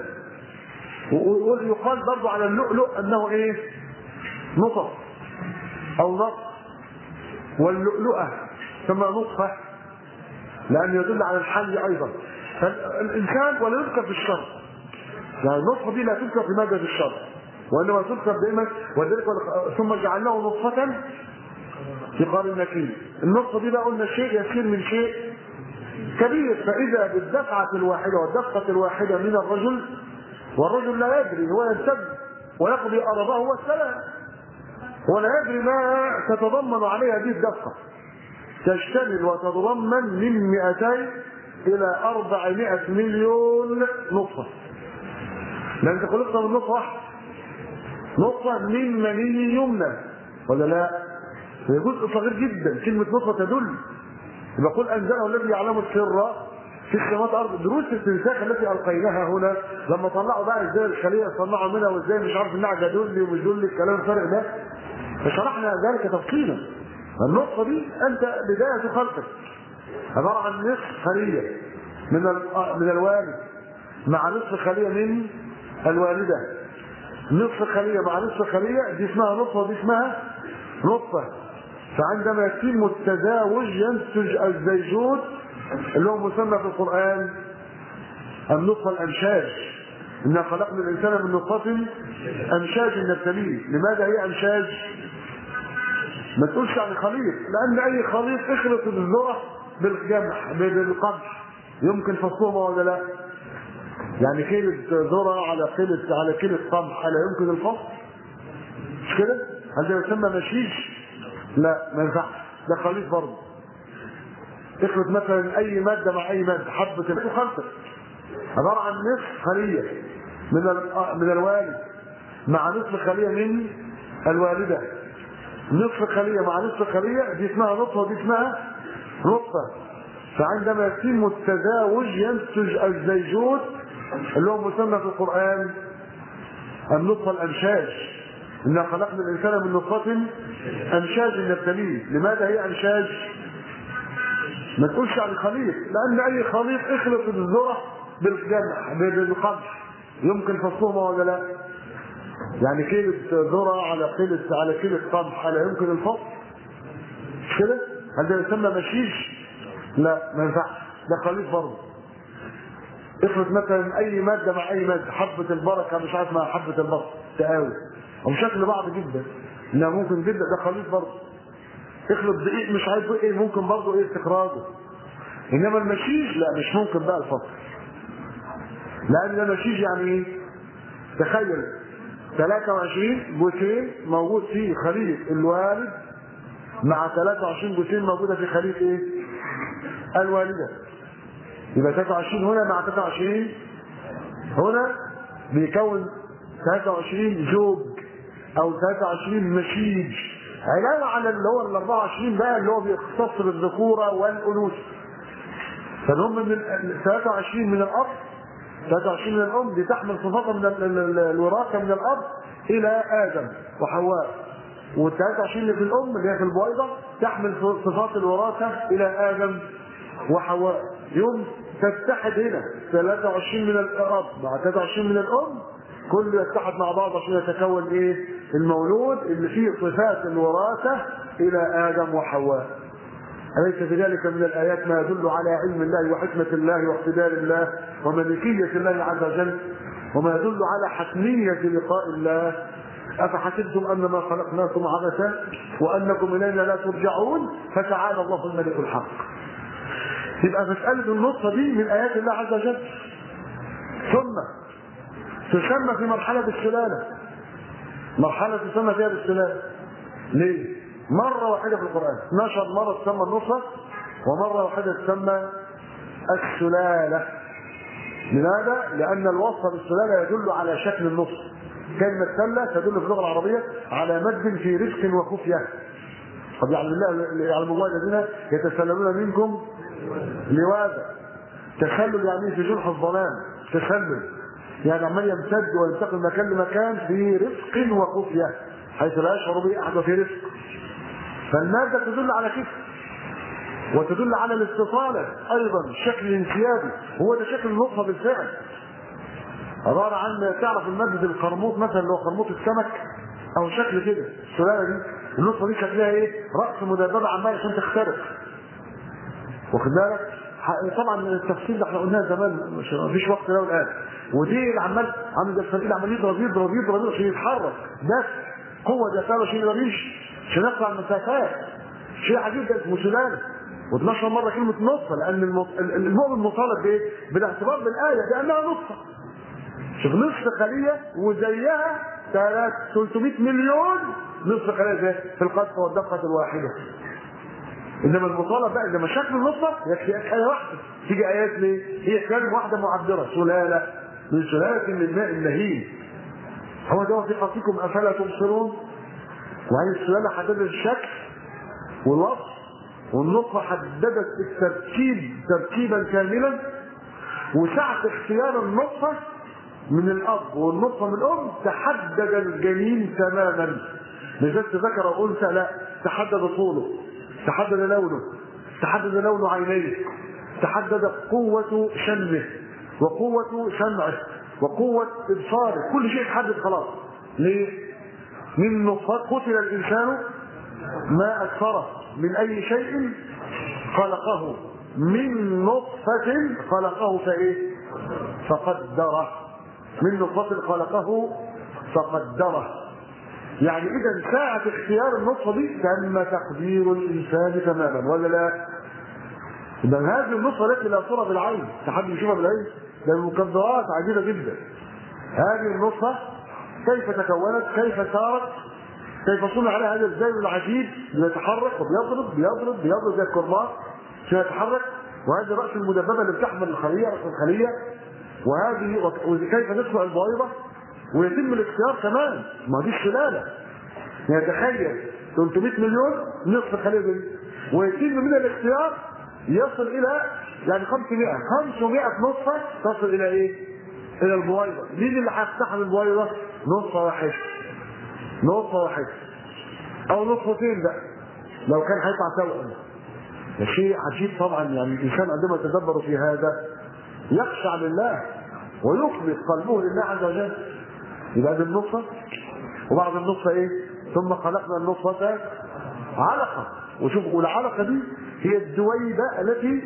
ويقال برضه على اللؤلؤ انه ايه؟ نطف او نطف واللؤلؤه كما نطفه لأن يدل على الحل أيضا فالإنسان ولا يذكر في الشر يعني النطفة دي لا تذكر في مادة الشر وإنما تذكر دائما وذلك ثم جعلناه نطفة في قرار مكين النطفة دي بقى قلنا شيء يسير من شيء كبير فإذا بالدفعة الواحدة والدفقة الواحدة من الرجل والرجل لا يدري هو ينتج ويقضي أرضه والسلام ولا يدري ما تتضمن عليه هذه الدفقة تشتمل وتتضمن من 200 إلى 400 مليون نطفة لأن أنت خلقت من نطفة واحدة نطفة من مني يمنى ولا لا؟ هي جزء صغير جدا كلمة نطفة تدل يبقى قل أنزله الذي يعلم السر في السماوات والأرض دروس الاستنساخ التي ألقيناها هنا لما طلعوا بقى ازاي الخلية صنعوا منها وازاي مش عارف النعجة دولي ومش دولي الكلام الفارغ ده فشرحنا ذلك تفصيلا النقطة دي أنت بداية خلقك عبارة عن نصف خلية من من الوالد مع نصف خلية من الوالدة نصف خلية مع نصف خلية دي اسمها نطفة ودي اسمها نطفة فعندما يتم التزاوج ينتج الزيجوت اللي هو مسمى في القرآن النطفة الأمشاج إنا خلقنا الإنسان من نطفة أمشاج نبتليه لماذا هي أمشاج؟ ما تقولش عن خليط لأن أي خليط اخلط الذرة بالجمح بالقمح يمكن فصلهما ولا لا؟ يعني كيلة ذرة على كيلة على كيلة قمح هل يمكن الفصل؟ مش كده؟ هل ده يسمى مشيج؟ لا ما ينفعش ده خليط برضه اخلط مثلا اي ماده مع اي ماده حبه خمسه عباره عن نصف خليه من من الوالد مع نصف خليه من الوالده نصف خليه مع نصف خليه دي اسمها نطفه ودي اسمها نطفه فعندما يتم التزاوج ينتج الزيجوت اللي هو مسمى في القران النطفه الامشاج إنا خلقنا الإنسان من نطفة أمشاج نبتليه لماذا هي أمشاج؟ ما تقولش عن خليط لأن أي خليط اخلط الذرة بالجمح بالقمح يمكن فصلهما ولا لا؟ يعني كيلة ذرة على كيلة على كيلة قمح هل يمكن الفصل؟ مش كده؟ هل ده يسمى مشيج؟ لا ما ينفعش ده خليط برضه افرض مثلا اي ماده مع اي ماده حبه البركه مش عارف مع حبه البصل تقاوي هم شكل بعض جدا انها ممكن جدا ده خليط برضه اخلط دقيق مش عارف ايه ممكن برضه ايه استخراجه انما المشيج لا مش ممكن بقى الفصل لان ده مشيج يعني ايه تخيل 23 بوتين موجود فيه خليط الوالد مع 23 بوتين موجوده في خليط ايه الوالده يبقى 23 هنا مع 23 هنا بيكون 23 زوج او 23 مشيج علاوه على اللي هو ال 24 بقى اللي هو بيختص بالذكوره والانوثه فهم من ال 23 من الاب 23 من الام دي تحمل صفاتها من ال- ال- الوراثه من الاب الى ادم وحواء وال 23 اللي في الام اللي هي في البويضه تحمل صفات الوراثه الى ادم وحواء يوم تتحد هنا 23 من الاب مع 23 من الام كله يتحد مع بعض عشان يتكون ايه المولود اللي فيه صفات الوراثه الى ادم وحواء أليس في ذلك من الآيات ما يدل على علم الله وحكمة الله واقتدار الله وملكية الله عز وجل وما يدل على حتمية لقاء الله أفحسبتم أنما خلقناكم عبثا وأنكم إلينا لا ترجعون فتعالى الله الملك الحق يبقى مسألة النطفة دي من آيات الله عز وجل ثم تسمى في مرحلة السلالة مرحلة تسمى فيها بالسلالة ليه؟ مرة واحدة في القرآن 12 مرة تسمى النطفة ومرة واحدة تسمى السلالة لماذا؟ لأن الوصف بالسلالة يدل على شكل النطفة كلمة سلة تدل في اللغة العربية على مد في رزق وخفية قد يعلم الله يعلم الله الذين يتسللون منكم لواذا تسلل يعني في جرح الظلام تسلل يعني عمال يمتد وينتقل من مكان لمكان في رزق وخفية حيث لا يشعر به أحد في رزق فالمادة تدل على كده وتدل على الاستطالة أيضا الشكل الانسيابي هو ده شكل النطفة بالفعل عبارة عن تعرف المادة القرموط مثلا اللي هو قرموط السمك أو شكل كده السلالة دي النطفة دي شكلها إيه؟ رأس مدببة عمال عشان تخترق واخد بالك؟ طبعا التفصيل ده احنا قلناه زمان مش مفيش وقت له الان ودي اللي عمال عامل زي الفريق عمال يضرب يضرب يضرب عشان يتحرك بس قوه جسامه عشان يقدر يمشي عشان يقطع المسافات شيء عجيب ده اسمه سلاله و12 مره كلمه نطفه لان المط- المؤمن مطالب بايه؟ بالاعتبار بالايه بانها نطفه شوف نصف خليه وزيها 300 مليون نصف خليه زي في القذف والدقه الواحده انما المطالب بقى انما شكل النطفه يكفي ايه واحده تيجي ايات ليه؟ هي كلمه واحده معبره سلاله من سلاله من ماء مهين هو ده في خلقكم افلا تبصرون وهي السلاله حددت الشكل والوصف والنطفه حددت التركيب تركيبا كاملا وسعه اختيار النطفه من الاب والنطفه من الام تحدد الجنين تماما لذلك ذكر انثى لا تحدد طوله تحدد لونه تحدد لون عينيه تحدد قوة شمه وقوة سمعه وقوة إبصاره كل شيء تحدد خلاص ليه؟ من نطفة قتل الإنسان ما أكثره من أي شيء خلقه من نطفة خلقه فايه؟ فقدره من نطفة خلقه فقدره يعني اذا ساعة اختيار النطفة دي تم تقدير الانسان تماما ولا لا؟ اذا هذه النطفة التي لا ترى بالعين تحب يشوفها بالعين ده المقدرات عجيبة جدا هذه النطفة كيف تكونت كيف سارت كيف صنع عليها هذا الزي العجيب يتحرك وبيضرب بيضرب بيضرب زي الكرباج عشان يتحرك وهذه الراس المدببه اللي بتحمل الخليه راس الخليه وهذه وكيف تدخل البويضه ويتم الاختيار كمان ما دي السلاله يعني تخيل 300 مليون نصف الخليه دي ويتم من الاختيار يصل الى يعني 500 500 نطفه تصل الى ايه؟ الى البويضه مين اللي هيفتح البويضه؟ نطفه واحده نطفه واحده او نطفتين بقى لو كان هيطلع توأم ده شيء عجيب طبعا يعني الانسان عندما يتدبر في هذا يخشع لله ويخلص قلبه لله عز وجل يبقى دي النطفه وبعد النطفه ايه؟ ثم خلقنا النطفه علقه وشوف والعلقه دي هي الدويبه التي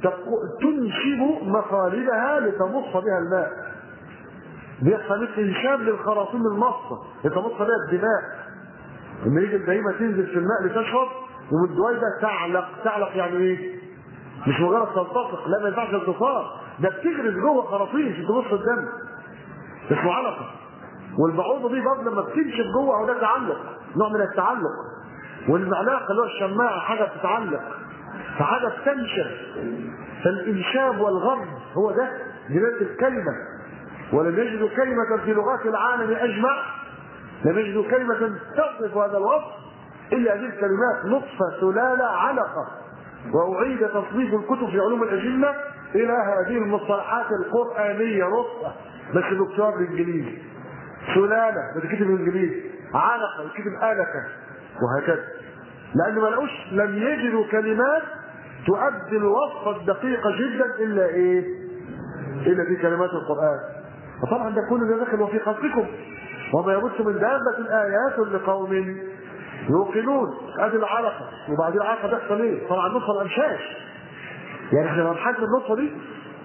تنشب مخالبها لتمص بها الماء بيحصل مثل انشاب للخراطيم المصه لتمص بها الدماء لما يجي البهيمه تنزل في الماء لتشرب والدويبه تعلق تعلق يعني ايه؟ مش مجرد تلتصق لا ما ينفعش التصاق ده بتغرز جوه خراطيم عشان تبص الدم اسمه علقه والبعوضه دي برضه لما بتنشف جوه هو ده تعلق نوع من التعلق والمعلقه اللي هو الشماعه حاجه بتتعلق فحاجه بتنشف فالانشاب والغرب هو ده جلالة الكلمه ولم يجدوا كلمة في لغات العالم أجمع لم يجدوا كلمة تصف هذا الوصف إلا هذه الكلمات نطفة سلالة علقة وأعيد تصنيف الكتب في علوم الأجنة إلى هذه المصطلحات القرآنية نطفة بس دكتور بالإنجليزي سلالة بتكتب بالإنجليزي علقة بتكتب آلكة وهكذا لأن ما لقوش لم يجدوا كلمات تؤدي الوصف الدقيقة جدا إلا إيه؟ إلا في كلمات القرآن وطبعا ده كل ده داخل وفي خلقكم وما يبث من دابة آيات لقوم يوقنون ادي العلقة وبعدين العلقة تحصل ايه؟ طبعا نصف الامشاش يعني احنا لما حجم النصفة دي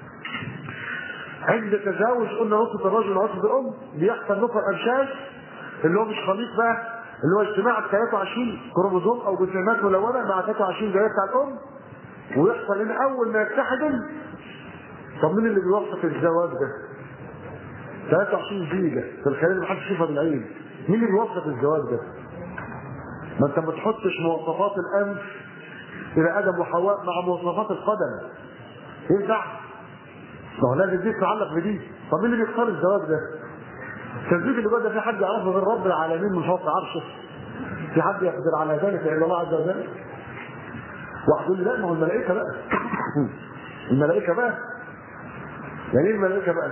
عند تجاوز قلنا نصف الرجل ونصف الام بيحصل نصف الامشاش اللي هو مش خليط بقى اللي هو اجتماع 23 كروموزوم او جزيئات ملونه مع 23 جايه بتاع الام ويحصل ان اول ما يتحدوا طب مين اللي بيوصف الزواج ده؟ 23 زيجة في الخليل اللي محدش يشوفها بالعين مين اللي بيوصف الزواج ده؟ ما انت ما تحطش مواصفات الانف الى ادم وحواء مع مواصفات القدم ينفع؟ ما هو لازم دي تتعلق بدي طب مين اللي بيختار الزواج ده؟ التزويج اللي جوه ده في حد يعرفه غير رب العالمين من فوق عرشه في حد يقدر على ذلك الا الله عز وجل واحد يقول لي لا ما هو الملائكه بقى الملائكه بقى يعني ايه الملائكه بقى؟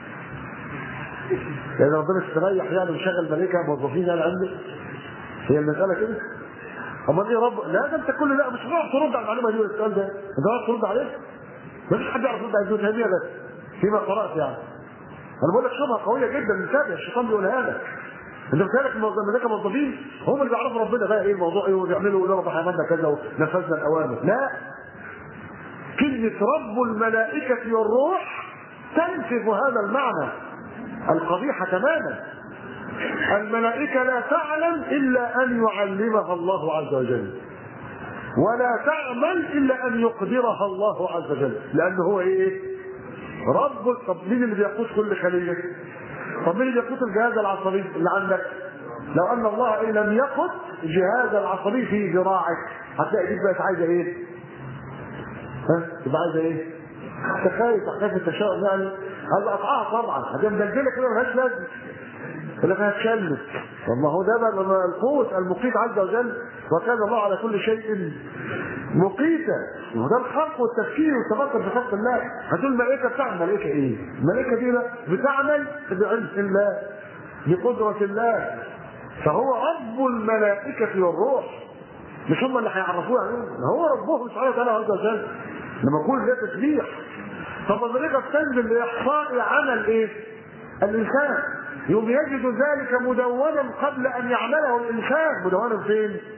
يعني ربنا استريح يعني وشغل ملائكه موظفين يعني عندك هي المساله كده امال ايه رب لا ده انت كل لا مش هتعرف ترد على المعلومه دي والسؤال ده انت هتعرف ترد عليه ما فيش حد يعرف يرد على ابن تيميه بس فيما قرات يعني انا بقول لك شبهه قويه جدا متابع الشيطان بيقولها لك انت بتهلك الملائكه موظفين هم اللي بيعرفوا ربنا بقى ايه الموضوع ايه وبيعملوا يقولوا رب عملنا كذا ونفذنا الاوامر لا كلمه رب الملائكه والروح تنفذ هذا المعنى القبيح تماما الملائكة لا تعلم إلا أن يعلمها الله عز وجل ولا تعمل إلا أن يقدرها الله عز وجل لأنه هو إيه رب طب مين اللي بيقود كل خلية طب مين اللي بيقود الجهاز العصبي اللي عندك لو أن الله إن لم يقد جهاز العصبي في ذراعك هتلاقي دي بقت عايزة إيه ها تبقى عايزة إيه تخايف تخايف التشاؤم يعني هذا قطعها طبعا هتمدلدلة كده ملهاش لازمه يقول لك هتشلت طب ما هو ده بقى القوت المقيت عز وجل وكان الله على كل شيء مقيتا وده الخلق والتفكير والتفكر في خلق الله هتقول الملائكه بتعمل ملائكه ايه؟ الملائكه دي بتعمل بعلم الله بقدره الله فهو رب الملائكه والروح مش هم اللي هيعرفوه يعني هو ربهم سبحانه وتعالى عز وجل لما يقول ده تسبيح طب الملائكه بتنزل لاحصاء عمل ايه؟ الانسان يوم يجد ذلك مدونا قبل ان يعمله الانسان مدونا فين؟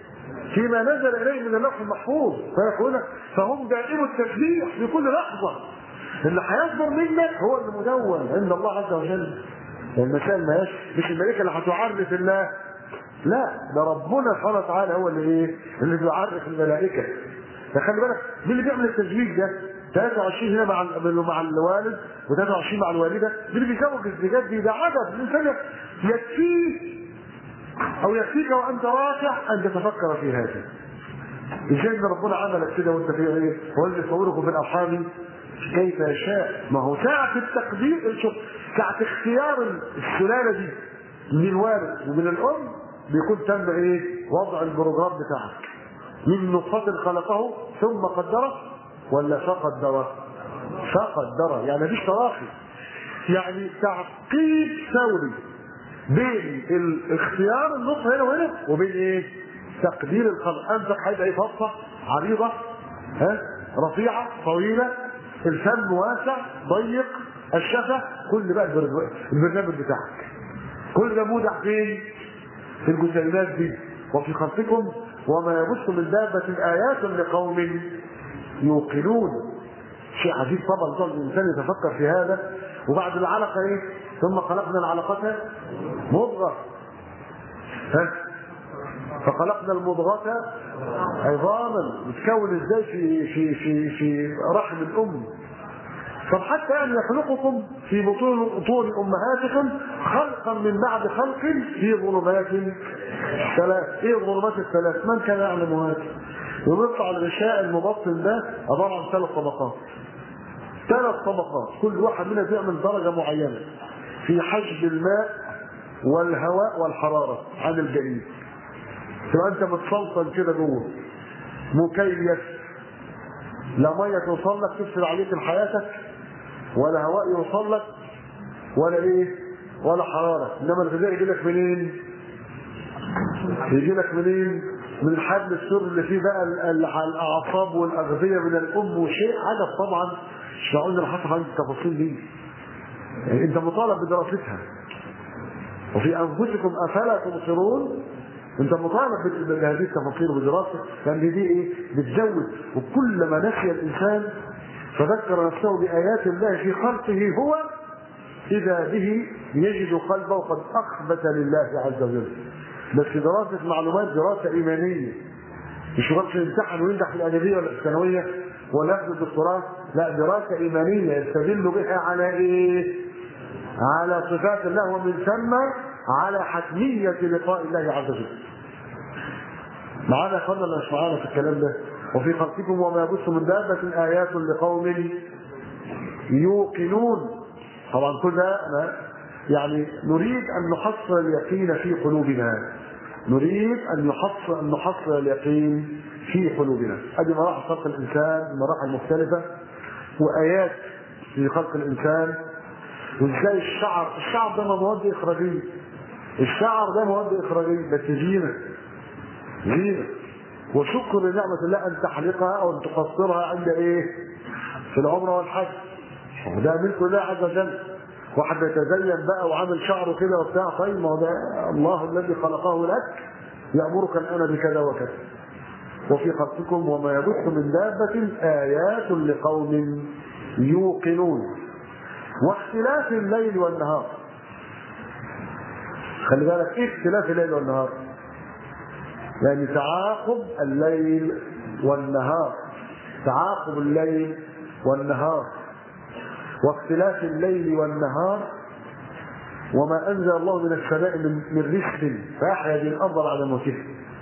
فيما نزل اليه من اللوح المحفوظ فيقول فهم دائم التسبيح في كل لحظه اللي هيصدر منك هو اللي مدون عند الله عز وجل المسائل ما مش الملائكه اللي هتعرف الله لا ده ربنا سبحانه وتعالى هو اللي ايه اللي بيعرف الملائكه فخلي بالك مين اللي بيعمل التزويج ده 23 هنا مع مع الوالد و23 مع الوالده مين اللي بيزوج الزيجات دي ده عدد الانسان يكفيه او يكفيك وانت راكع ان تتفكر في هذا ازاي ان ربنا عملك كده وانت في ايه هو اللي يصوركم في الارحام كيف يشاء ما هو ساعة التقدير شوف ساعة اختيار السلالة دي من الوالد ومن الأم بيكون تم ايه وضع البروجرام بتاعك من نطفة خلقه ثم قدره ولا فقدره فقدره يعني مفيش تراخي يعني تعقيد ثوري بين الاختيار النطفة هنا وهنا وبين ايه تقدير الخلق انفق هيبقى ايه فصة عريضة ها رفيعة طويلة الفم واسع ضيق الشفة كل بقى البرنامج بتاعك كل ده مودع فين في الجسيمات دي وفي خلقكم وما يبث من دابة آيات لقوم يوقنون شيء عجيب طبعا طبعا الإنسان يتفكر في هذا وبعد العلقة إيه ثم خلقنا العلقة مضغة ها فخلقنا المضغة عظاما بتكون ازاي في في في في رحم الام طب حتى يعني يخلقكم في بطون بطون امهاتكم خلقا من بعد خلق في ظلمات ثلاث ايه الظلمات الثلاث من كان يعلم هذا وبيطلع الغشاء المبطن ده عباره عن ثلاث طبقات ثلاث طبقات كل واحد منها بيعمل درجه معينه في حجب الماء والهواء والحراره عن الجليد تبقى انت متسلطن كده جوه مكيف لا ميه توصل لك تفسد عليك حياتك ولا هواء يوصل لك ولا ايه ولا حراره انما الغذاء يجي لك منين يجي لك منين من الحبل السر اللي فيه بقى الاعصاب والاغذيه من الام وشيء عجب طبعا مش معقول اللي حصل عندي التفاصيل دي يعني انت مطالب بدراستها وفي انفسكم افلا تبصرون انت مطالب بهذه التفاصيل وبدراسه لان دي ايه بتزود وكلما نسي الانسان فذكر نفسه بايات الله في خلقه هو اذا به يجد قلبه قد اخبت لله عز وجل بس دراسه معلومات دراسه ايمانيه مش بس يمتحن وينجح في الادبيه ولا في الثانويه ولا ياخذ الدكتوراه لا دراسه ايمانيه يستدل بها على ايه؟ على صفات الله ومن ثم على حتمية لقاء الله عز وجل. معانا يا اخوانا ولا مش معانا في الكلام ده؟ وفي خلقكم وما يبث من دابة آيات لقوم يوقنون. طبعا كل ده يعني نريد أن نحصل اليقين في قلوبنا. نريد أن نحصل أن نحصل اليقين في قلوبنا. هذه مراحل خلق الإنسان مراحل مختلفة وآيات في خلق الإنسان وازاي الشعر الشعر ده مواد إخراجية الشعر ده مواد إخراجية بس زينة زينة وشكر لنعمة الله أن تحلقها أو أن تقصرها عند إيه؟ في العمرة والحج وده ملك الله عز وجل واحد يتزين بقى وعامل شعره كده وبتاع طيب ما هو ده الله الذي خلقه لك يأمرك الآن بكذا وكذا وفي خلقكم وما يبث من دابة آيات لقوم يوقنون واختلاف الليل والنهار خلي بالك ايه اختلاف الليل والنهار يعني تعاقب الليل والنهار تعاقب الليل والنهار واختلاف الليل والنهار وما انزل الله من السماء من من رزق فاحيا به الارض بعد موتها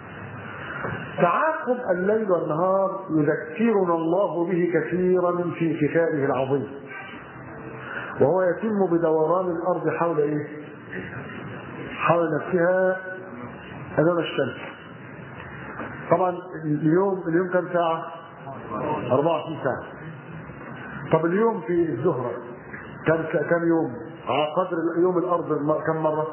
تعاقب الليل والنهار يذكرنا الله به كثيرا في كتابه العظيم وهو يتم بدوران الارض حول ايه حول نفسها امام الشمس طبعا اليوم اليوم كم ساعه 24 ساعه طب اليوم في الزهره كم كم يوم على قدر يوم الارض كم مره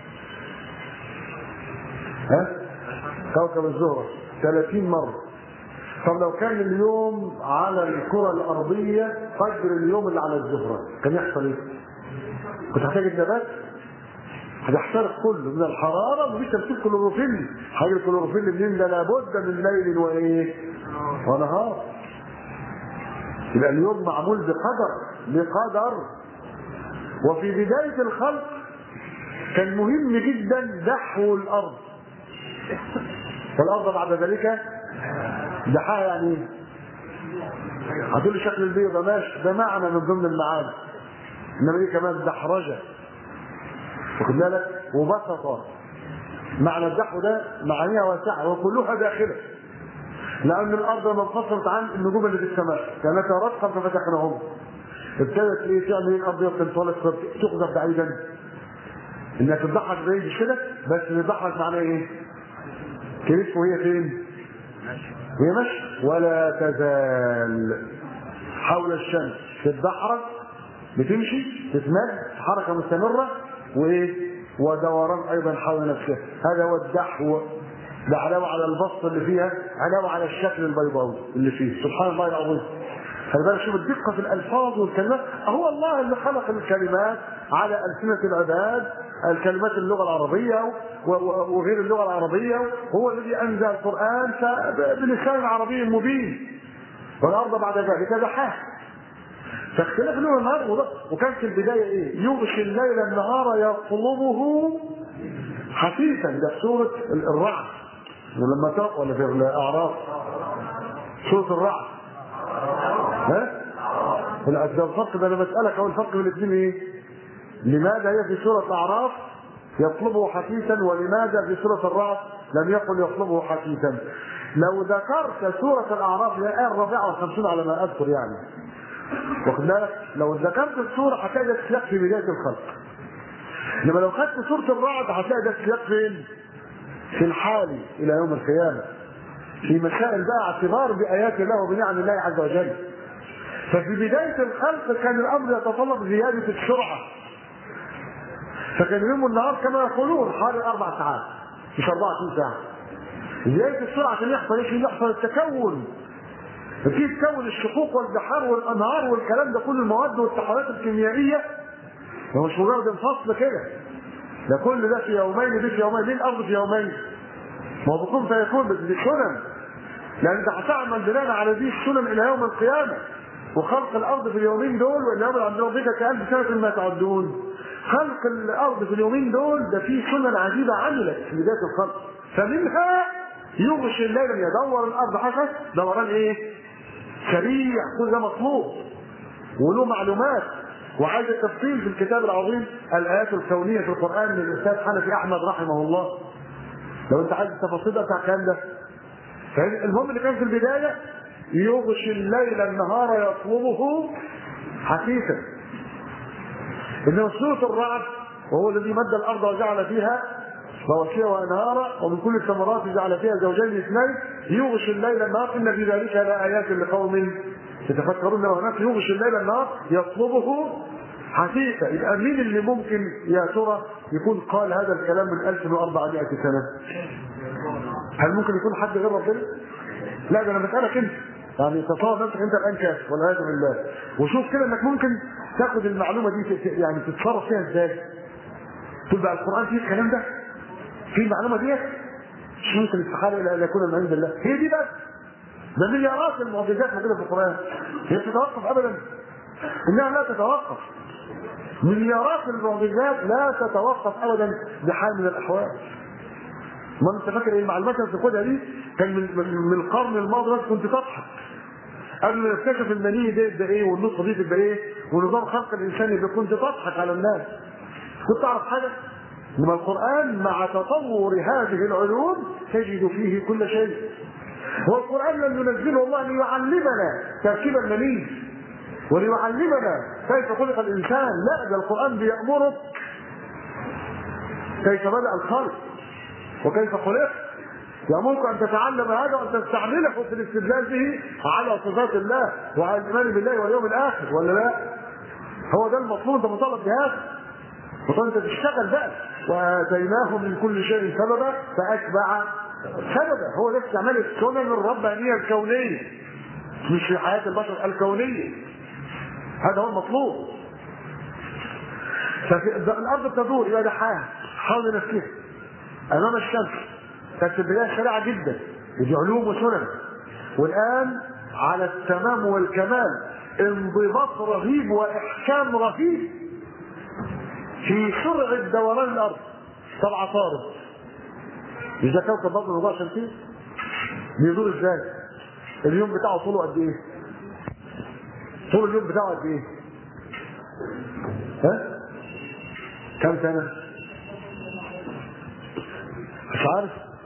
ها كوكب الزهره 30 مره طب لو كان اليوم على الكرة الأرضية قدر اليوم اللي على الزهرة كان يحصل إيه؟ كنت هتجد نبات؟ هتحترق كله من الحراره مفيش تمثيل كلوروفيل حاجه الكلوروفيل منين ده لابد من ليل وايه؟ ونهار يبقى اليوم معمول بقدر بقدر وفي بدايه الخلق كان مهم جدا دحو الارض فالارض بعد ذلك دحاها يعني ايه؟ هتقول لي شكل البيضة ماشي ده معنى من ضمن المعاني انما دي كمان دحرجة واخد بالك وبسطة معنى الدحو ده معانيها واسعة وكلها داخلة لأن الأرض لما انفصلت عن النجوم اللي في السماء كانت رتقا ففتحناهم ابتدت ايه تعمل ايه الأرض تنطلق تقذف بعيدا انها تضحك بعيد مش كده بس تضحك معناها ايه؟ كيف وهي فين؟ هي ماشية ولا تزال حول الشمس تتدحرج بتمشي تتمد حركة مستمرة وايه ودوران ايضا حول نفسها هذا هو الدحو ده علاوة على البسط اللي فيها علاوة على الشكل البيضاوي اللي فيه سبحان الله العظيم خلي بالك شوف الدقة في الألفاظ والكلمات هو الله اللي خلق الكلمات على ألسنة العباد الكلمات اللغة العربية وغير اللغة العربية هو الذي أنزل القرآن بلسان عربي مبين والأرض بعد ذلك دحاها فاختلاف اللغة النهار وكان في البداية إيه؟ يغشي الليل النهار يطلبه حثيثا ده سورة الرعد ولما تقرأ ولا في الأعراف سورة الرعد ها؟ الفرق ده انا بسألك اهو الفرق بين الاثنين ايه؟ لماذا هي في سورة الأعراف يطلبه حثيثا ولماذا في سورة الرعد لم يقل يطلبه حثيثا؟ لو ذكرت سورة الأعراف هي الآية الرابعة والخمسون على ما أذكر يعني واخد بالك؟ لو ذكرت السورة هتلاقي ده السياق في بداية الخلق. انما لو خدت سورة الرعد هتلاقي ده السياق فين؟ في الحال إلى يوم القيامة. في مسائل بقى اعتبار بآيات الله وبنعم الله عز وجل. ففي بداية الخلق كان الأمر يتطلب زيادة السرعة. فكان يوم النهار كما يقولون حوالي أربع ساعات مش 24 ساعة. زيادة السرعة عشان يحصل ايش؟ يحصل التكون. فكيف تكون الشقوق والبحار والأنهار والكلام ده كل المواد والتحولات الكيميائية هو مش مجرد انفصل كده. ده كل ده في يومين دي في يومين ليه الأرض في يومين؟ ما هو بكون فيكون بس دي سنن لان انت هتعمل بناء على دي السنن الى يوم القيامه وخلق الارض في اليومين دول واليوم عند ربك كالف سنه ما تعدون خلق الارض في اليومين دول ده في سنن عجيبه عملت في بدايه الخلق فمنها يغشي الليل يدور الارض حسب دوران ايه؟ سريع كل ده مطلوب وله معلومات وعايز التفصيل في الكتاب العظيم الايات الكونيه في القران للاستاذ حنفي احمد رحمه الله لو انت عايز التفاصيل بتاع الكلام ده المهم اللي كان في البدايه يغشي الليل النهار يطلبه حثيثا انما سوره الرعد وهو الذي مد الارض وجعل فيها رواسي وانهارا ومن كل الثمرات جعل فيها زوجين اثنين يغشي الليل النهار ان في ذلك لايات لقوم يتفكرون وهناك يغشي الليل النهار يطلبه حثيثا يبقى مين اللي ممكن يا ترى يكون قال هذا الكلام من 1400 سنه؟ هل ممكن يكون حد غير ربنا؟ لا ده انا بسالك انت يعني تصور نفسك انت الان كافر والعياذ بالله وشوف كده انك ممكن تاخد المعلومه دي يعني تتصرف فيها ازاي؟ تقول بقى القران فيه الكلام ده؟ في المعلومه ديت؟ مش ممكن استحاله الا ان يكون من عند الله هي دي بس ده مليارات المعجزات موجوده في القران هي تتوقف ابدا انها لا تتوقف مليارات المعجزات لا تتوقف ابدا بحال من الاحوال ما انت فاكر ايه المعلومات اللي بتاخدها دي كان من, من القرن الماضي بس كنت تضحك قبل ما نكتشف المني ده يبقى ايه والنطفه دي تبقى ايه ونظام خلق الانسان يبقى كنت تضحك على الناس كنت تعرف حاجه انما القران مع تطور هذه العلوم تجد فيه كل شيء هو القران لم ينزله الله ليعلمنا تركيب المني وليعلمنا كيف خلق الانسان لا ده القران بيامرك كيف بدا الخلق وكيف خلقت يأمرك أن تتعلم هذا وأن تستعمله في الاستدلال به على صفات الله وعلى الإيمان بالله واليوم الآخر ولا لا؟ هو ده المطلوب أنت مطالب بهذا مطالب أنت تشتغل بقى وآتيناه من كل شيء سببا فأتبع سببا هو ده استعمال السنن الربانية الكونية مش في حياة البشر الكونية هذا هو المطلوب فالأرض تدور إلى دحاها حول نفسها امام الشمس كانت في البدايه سريعه جدا ودي علوم وسنن والان على التمام والكمال انضباط رهيب واحكام رهيب في سرعه دوران الارض طبعا عطارد مش ده كوكب برضه موضوع شمسي بيدور ازاي؟ اليوم بتاعه طوله قد ايه؟ طول اليوم بتاعه قد ايه؟ ها؟ كم سنة؟ مش عارف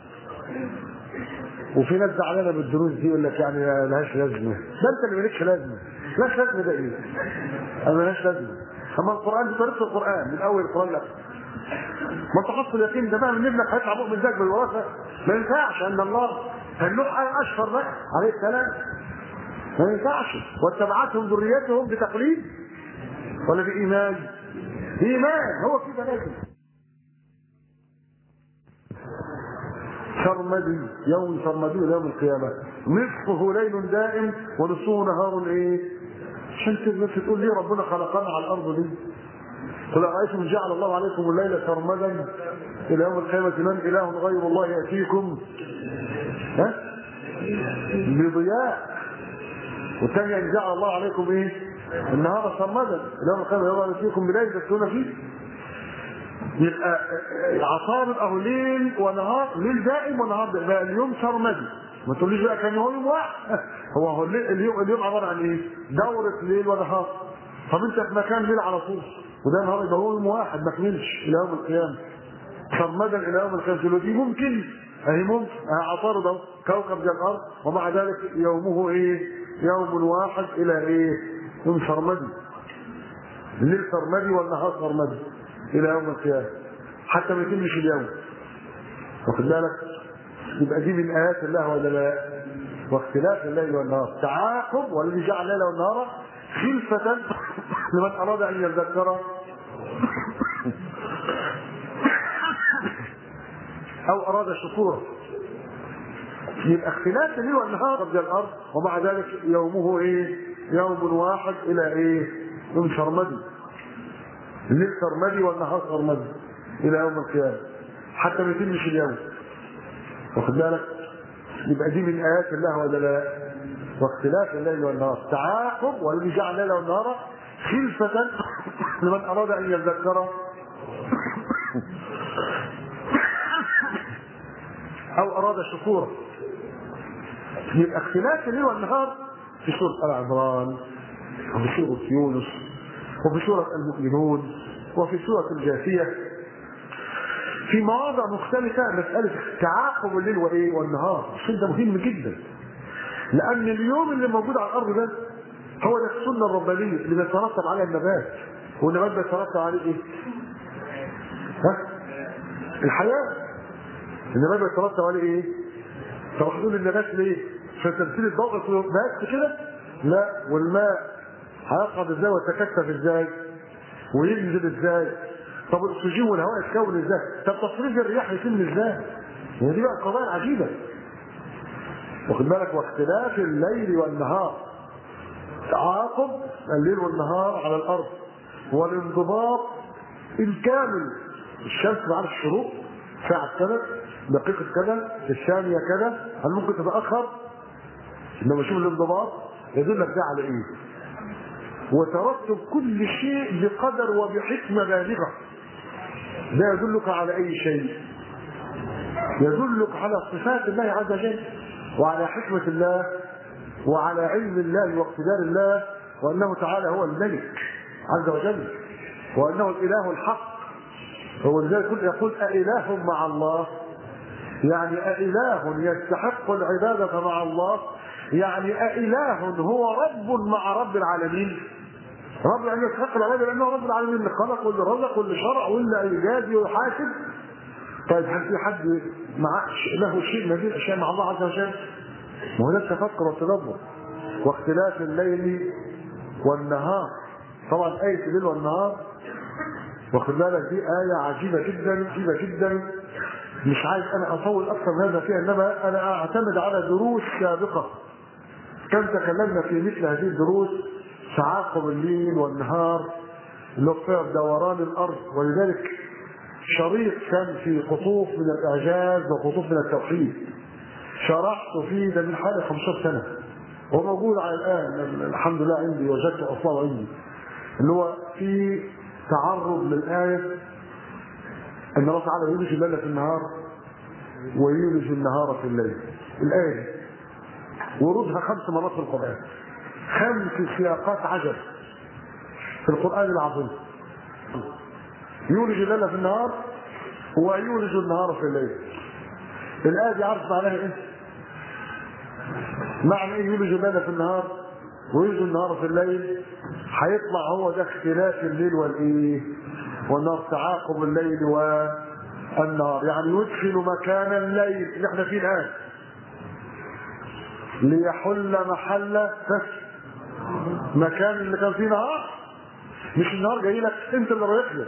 وفي ناس زعلانه بالدروس دي يقول لك يعني ملهاش لازمه ده انت اللي مالكش لازمه ملهاش لازمه ده ايه؟ انا ملهاش لازمه اما القران دي طريقه القران من اول القران لا ما انت حط اليقين ده بقى من ابنك هيطلع مؤمن زيك بالوراثه ما ينفعش ان الله كان نوح اشهر بقى عليه السلام ما ينفعش واتبعتهم ذريتهم بتقليد ولا بايمان؟ بايمان هو كده لازم سرمدي يوم سرمدي الى يوم القيامه نصفه ليل دائم ونصفه نهار ايه؟ عشان كده تقول ليه ربنا خلقنا على الارض دي؟ قل أرأيتم إن جعل الله عليكم الليل سرمدا إلى يوم القيامة من إله غير الله يأتيكم ها؟ بضياء والثانية إن جعل الله عليكم إيه؟ النهار سرمدا إلى يوم القيامة يوم يأتيكم بليل تسكنون فيه يبقى العصارد أو ليل ونهار ليل دائم ونهار دائم بقى اليوم سرمدي ما تقوليش بقى كان هو يوم واحد هو هو الليل- اليوم اليوم عبارة عن إيه؟ دورة ليل ونهار طب أنت في مكان ليل على طول وده نهار يبقى هو يوم واحد ما كملش الى يوم القيامه سرمدا الى يوم القيامه تقول له دي ممكن اهي ممكن اهي عطارد اهو كوكب زي الارض ومع ذلك يومه ايه؟ يوم واحد الى ايه؟ يوم سرمدي الليل سرمدي والنهار سرمدي الى يوم القيامه حتى ما يتمش اليوم واخد بالك؟ يبقى دي من ايات الله ولا لا؟ واختلاف الليل والنهار تعاقب والذي جعل الليل والنهار خلفة لمن أراد أن يذكر أو أراد شكورا يبقى اختلاف الليل والنهار قبل الأرض ومع ذلك يومه إيه؟ يوم واحد إلى إيه؟ يوم سرمدي الليل سرمدي والنهار سرمدي إلى يوم القيامة حتى ما يتمش اليوم واخد بالك؟ يبقى دي من آيات الله ولا لا؟ واختلاف الليل والنهار تعاقب والذي جعل الليل والنهار خلفة لمن أراد أن يذكر أو أراد شكورا يبقى اختلاف الليل والنهار في سورة آل عمران وفي سورة يونس وفي سورة المؤمنون وفي سورة الجاثية في مواضع مختلفة مسألة تعاقب الليل وإيه والنهار الشيء ده مهم جدا لأن اليوم اللي موجود على الأرض ده هو ده السنة الربانية اللي بيترتب عليها النبات والنبات بيترتب عليه إيه؟ ها؟ الحياة النبات بيترتب عليه إيه؟ طب هتقول النبات ليه؟ عشان تمثيل الضوء بس كده؟ لا والماء هيصعد ازاي ويتكثف ازاي؟ وينزل ازاي؟ طب الاكسجين والهواء يتكون ازاي؟ طب تصريف الرياح يتم ازاي؟ هي دي بقى قضايا عجيبه واخد بالك واختلاف الليل والنهار تعاقب الليل والنهار على الارض والانضباط الكامل الشمس بعد الشروق ساعة كذا دقيقة كذا الثانية كذا هل ممكن تتأخر؟ لما اشوف الانضباط يدلك ده على ايه؟ وترتب كل شيء بقدر وبحكمة بالغة ده يدلك على اي شيء يدلك على صفات الله عز وجل وعلى حكمة الله وعلى علم الله واقتدار الله وأنه تعالى هو الملك عز وجل وأنه الإله الحق هو لذلك يقول أإله مع الله يعني أإله يستحق العبادة مع الله يعني أإله هو رب مع رب العالمين رب العالمين يستحق العبادة لأنه رب العالمين اللي خلق واللي رزق واللي شرع واللي يجازي ويحاسب طيب هل في حد مع له شيء من هذه الاشياء مع الله عز وجل؟ ما هو ده التفكر والتدبر واختلاف الليل والنهار طبعا آية الليل والنهار واخد بالك دي آية عجيبة جدا عجيبة جدا مش عايز أنا أطول أكثر من هذا فيها إنما أنا أعتمد على دروس سابقة كم تكلمنا في مثل هذه الدروس تعاقب الليل والنهار اللي هو بسبب دوران الأرض ولذلك شريط كان في قطوف من الاعجاز وقطوف من التوحيد شرحت فيه ده من حوالي 15 سنه هو موجود على الان الحمد لله عندي وجدته اصلا عندي اللي هو في تعرض للايه ان الله تعالى يولج الليل في النهار ويولج النهار في الليل الايه دي ورودها خمس مرات في القران خمس سياقات عجب في القران العظيم يولج الليل في النهار ويولج النهار في الليل الآية دي عارف معناها ايه؟ معنى ايه يولج الليل في النهار ويولج النهار في الليل هيطلع هو ده اختلاف الليل والايه؟ والنهار تعاقب الليل والنهار يعني يدخل مكان الليل اللي احنا فيه الآن ليحل محل مكان اللي كان فيه نهار مش النهار جاي لك انت اللي رايح له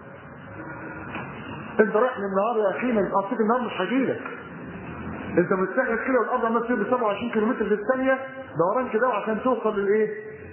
انت رايح للنهار يا اخي ما اصلك النهار مش هيجيلك انت متسحب كده والارض عماله تسير ب 27 كيلو في الثانيه دوران كده عشان توصل للايه؟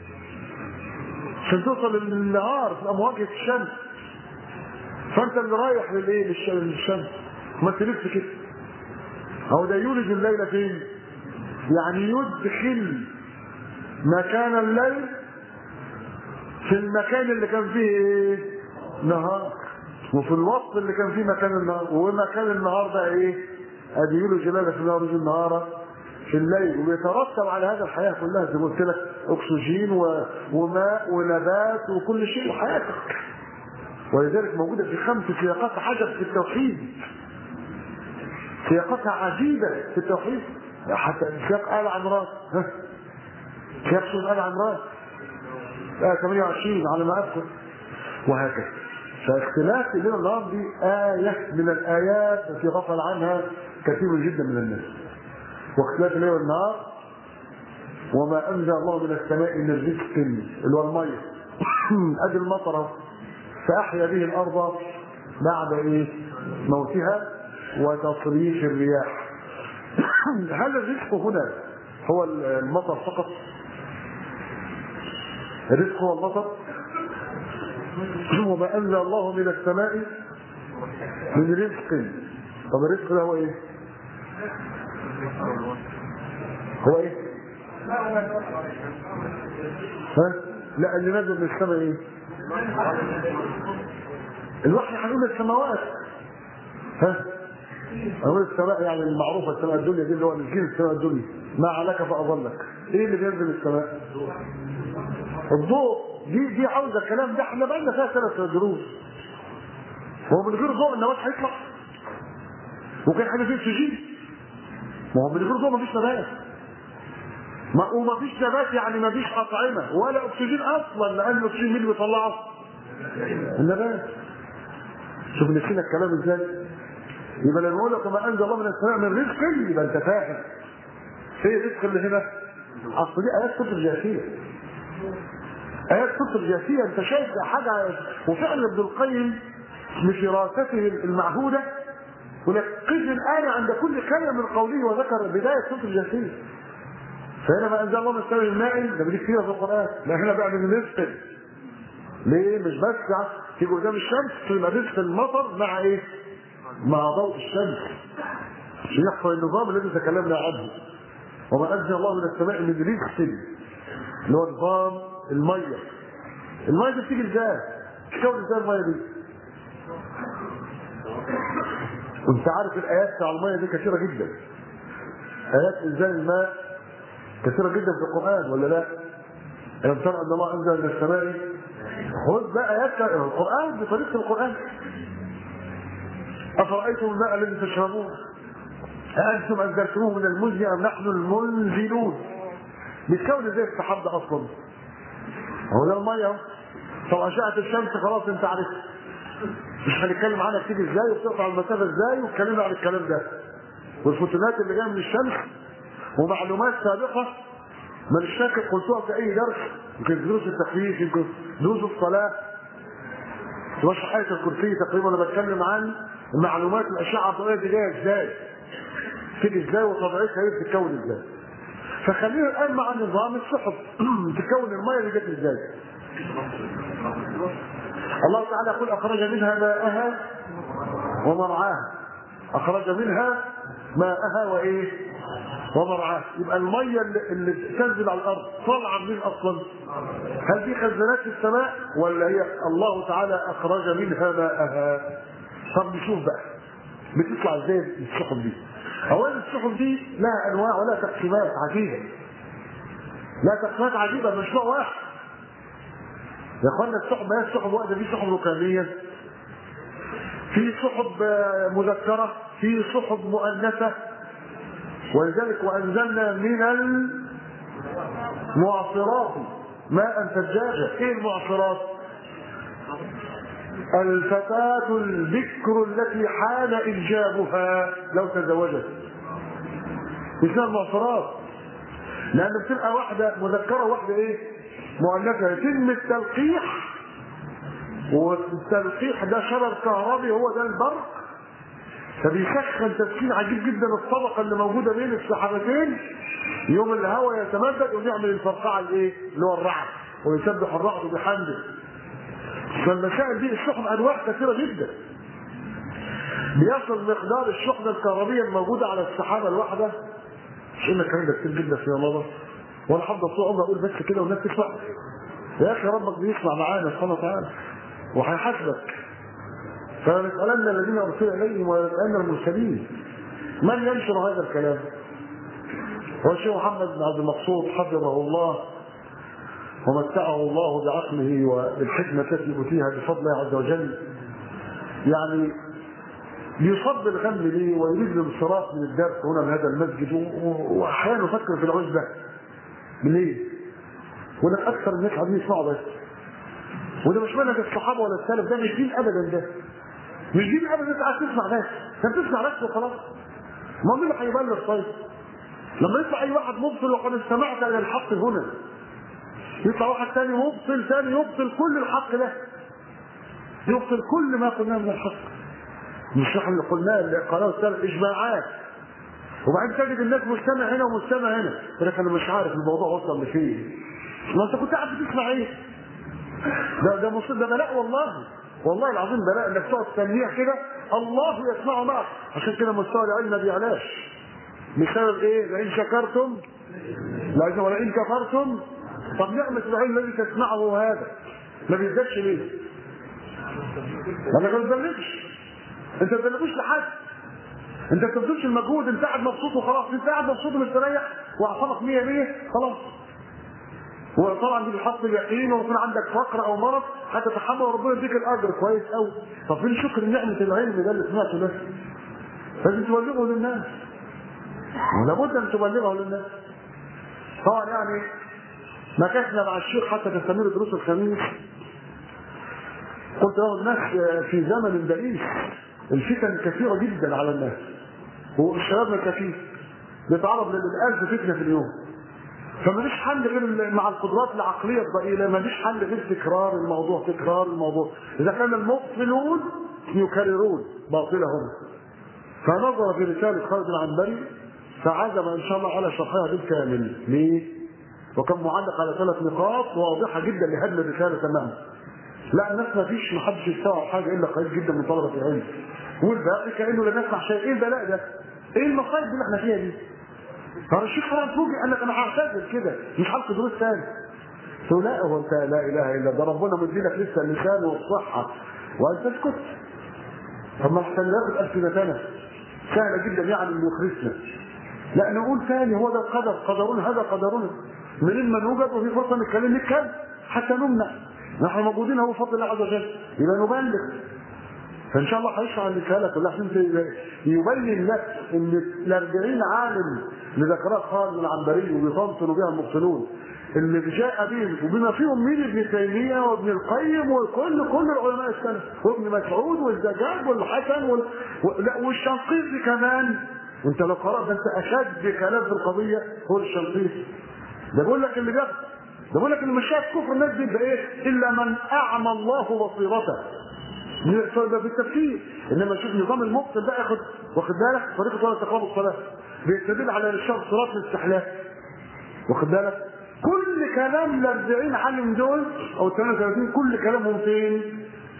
عشان توصل للنهار تبقى مواجهه الشمس فانت اللي رايح للايه؟ للش- للشمس ما تلفش كده هو ده يولج الليل فين؟ يعني يدخل مكان الليل في المكان اللي كان فيه ايه؟ نهار وفي الوقت اللي كان فيه مكان النهار ومكان النهار بقى ايه؟ ادي يولج الليل في النهار ويولج النهار في الليل وبيترتب على هذا الحياه كلها زي ما قلت لك اكسجين و... وماء ونبات وكل شيء وحياتك ولذلك موجوده في خمس سياقات عجب في التوحيد سياقاتها عجيبه في التوحيد حتى سياق ال عمران ها؟ سياق سوره ال عمران آية 28 على ما اذكر وهكذا فاختلاف الليل والنهار دي آية من الآيات التي غفل عنها كثير جدا من الناس واختلاف الليل والنهار وما أنزل الله من السماء من رزق اللي هو المية أدي المطر أهو. فأحيا به الأرض بعد إيه؟ موتها وتصريف الرياح هل الرزق هنا هو المطر فقط؟ الرزق هو المطر وما انزل الله من السماء من رزق طب الرزق ده هو ايه؟ هو ايه؟ ها؟ لا اللي نزل من السماء ايه؟ الوحي هنقول السماوات ها؟ هنقول السماء يعني المعروفه السماء الدنيا دي اللي هو الجيل السماء الدنيا ما عليك فاضلك ايه اللي بينزل من السماء؟ الضوء دي دي عاوزه الكلام ده احنا بقالنا فيها ثلاث دروس هو من غير ضوء النبات هيطلع وكان حاجه فيه اكسجين ما هو من غير ضوء مفيش نبات ما ومفيش نبات يعني مفيش اطعمه ولا اكسجين اصلا لان الاكسجين مين اللي بيطلعه؟ النبات شوف نسينا الكلام ازاي يبقى لما نقول لك ما انزل الله من السماء من رزق يبقى انت فاهم ايه الرزق اللي هنا؟ اصل دي ايات كتب جاهليه ايات كتب جاهليه انت شايف ده حاجه وفعلا ابن القيم لفراسته المعهوده ولك قف الآن عند كل كلمة من قوله وذكر بداية سورة الجاثية فهنا ما أنزل الله من السماء الماء ده بدي كتير في القرآن ما هنا بقى من رزق ليه مش بس تيجي قدام الشمس تبقى رزق المطر مع ايه؟ مع ضوء الشمس عشان يحصل النظام الذي تكلمنا عنه وما أنزل الله من السماء من رزق اللي هو نظام المية المية دي بتيجي ازاي؟ تكون ازاي المية دي؟ وانت عارف الايات بتاع الميه دي كثيره جدا ايات انزال الماء كثيره جدا في القران ولا لا؟ الم ترى ان الله انزل من السماء خذ بقى ايات القران بطريقه القران افرايتم الماء الذي تشربون أأنتم أنزلتموه من المزن أم نحن المنزلون؟ بيتكون ازاي السحاب ده أصلا؟ هو ده المية أهو. طب أشعة الشمس خلاص أنت عرفت مش هنتكلم عنها بتيجي ازاي وبتقطع المسافه ازاي واتكلمنا عن الكلام ده والفوتونات اللي جايه من الشمس ومعلومات سابقه ما مش فاكر قلتوها في اي درس يمكن دروس التكليف يمكن دروس الصلاه بشرح آية الكرسي تقريبا انا بتكلم عن المعلومات الاشعه الضوئيه دي جايه ازاي تيجي ازاي وطبيعتها ايه بتتكون ازاي فخلينا الان مع نظام السحب تتكون الميه اللي جت ازاي الله تعالى يقول اخرج منها ماءها ومرعاها اخرج منها ماءها وايه ومرعاها يبقى الميه اللي, اللي تنزل على الارض طالعه منين اصلا هل دي خزانات في السماء ولا هي الله تعالى اخرج منها ماءها طب نشوف بقى بتطلع ازاي السحب دي اولا السحب دي لها انواع ولها تقسيمات عجيبه لها تقسيمات عجيبه مش نوع واحد يا اخوانا السحب ما هي السحب واحده في سحب ركاميه في سحب مذكره في سحب مؤنثه ولذلك وانزلنا من المعصرات ماء ثجاجا ايه المعصرات الفتاة البكر التي حان إنجابها لو تزوجت اسمها المعصرات لأن بتبقى واحدة مذكرة واحدة إيه؟ مؤنثة يتم التلقيح والتلقيح ده شرر كهربي هو ده البرق فبيسخن تسخين عجيب جدا الطبقة اللي موجودة بين السحابتين يوم الهواء يتمدد ويعمل الفرقعة الايه؟ اللي هو الرعد ويسبح الرعد بحمده فالمسائل دي الشحن انواع كثيره جدا بيصل مقدار الشحنه الكهربيه الموجوده على السحابه الواحده مش قلنا الكلام ده كتير جدا في رمضان وانا هفضل طول عمري اقول بس كده والناس تسمع يا اخي ربك بيسمع معانا سبحانه وتعالى وهيحاسبك فلنسالن الذين ارسل اليهم ولنسالن المرسلين من ينشر هذا الكلام؟ هو الشيخ محمد بن عبد المقصود حفظه الله ومتعه الله بعقله وبالحكمة التي أوتيها بفضل الله عز وجل يعني بيصب الغم لي ويريد الانصراف من الدرس هنا من هذا المسجد واحيانا يفكر في العزبه ليه؟ وده اكثر الناس عايزين يسمعوا بس وده مش منهج الصحابه ولا السلف ده مش دين ابدا ده مش دين ابدا انت عايز تسمع بس انت بتسمع بس وخلاص ما مين اللي هيبلغ طيب؟ لما يطلع اي واحد مبطل وقد استمعت الى الحق هنا يطلع واحد ثاني مبطل ثاني يبطل كل الحق ده يبطل كل ما قلناه من الحق مش احنا اللي قلناه اللي قالوه السلف اجماعات وبعدين تجد الناس مجتمع هنا ومجتمع هنا يقول لك انا مش عارف الموضوع وصل لفين ما انت كنت قاعد بتسمع ايه؟ ده ده مصيبه ده بلاء والله والله العظيم بلاء انك تقعد تسميع كده الله يسمع معك عشان كده مستوى العلم ما بيعلاش بسبب ايه؟ لئن شكرتم لأن ولئن كفرتم طب نعمة العلم الذي تسمعه هذا ما بيزدادش ليه؟ انا ما بتبلغش انت ما بتبلغوش لحد انت ما بتبذلش المجهود انت قاعد مبسوط وخلاص انت قاعد مبسوط ومستريح واعصابك 100 100 خلاص وطبعا دي بيحط اليقين ويكون عندك فقر او مرض هتتحمل وربنا يديك الاجر كويس قوي طب فين شكر نعمه العلم ده اللي سمعته ده لازم تبلغه للناس ولابد ان تبلغه للناس طبعا يعني مكثنا مع الشيخ حتى تستمر دروس الخميس قلت له الناس في زمن بئيس الفتن كثيرة جدا على الناس والشباب كثير بيتعرض للألف فتنة في اليوم فماليش حل غير مع القدرات العقلية الضئيلة ماليش حل غير تكرار الموضوع تكرار الموضوع إذا كان المبطلون يكررون باطلهم فنظر في رسالة خالد العنبري فعزم إن شاء الله على شرحها بالكامل ليه؟ وكان معلق على ثلاث نقاط واضحة جدا لهدم الرسالة تماما لا الناس ما فيش ما حدش يستوعب حاجه الا قليل جدا من طلبه العلم والباقي كانه لا نسمع شيء ايه البلاء ده؟ ايه المصايب اللي احنا فيها دي؟ فالشيخ فرج فوجئ قال لك انا هعتذر كده مش هلقي دروس ثاني قلت لا هو انت لا اله الا ده ربنا مديلك لسه اللسان والصحه وانت تسكت طب ما احسن ناخد السنتنا سهله جدا يعني انه يخرجنا لا نقول ثاني هو ده القدر قدرنا هذا قدرنا منين ما نوجد وفي فرصه نتكلم نتكلم حتى نمنع نحن موجودين اهو بفضل الله عز وجل يبقى نبلغ فان شاء الله هيشرح الرساله كلها عشان يبين لك ان ال 40 عالم لذكرات خالد العنبري وبيطنطنوا بها المبطلون اللي جاء بهم وبما فيهم مين ابن تيميه وابن القيم وكل كل العلماء السلف وابن مسعود والزجاج والحسن وال... والشنقيطي كمان وانت لو قرات انت اشد كلام في القضيه هو الشنقيطي ده بيقول لك اللي بياخد ده بيقول لك اللي مش شايف كفر الناس دي يبقى ايه؟ الا من اعمى الله بصيرته. ده بالتفكير انما شوف نظام المبطل ده ياخد واخد بالك طريقه ولا تقربوا الصلاه بيستدل على الشرط صراط الاستحلال واخد بالك كل كلام ال 40 عالم دول او 38 كل كلامهم فين؟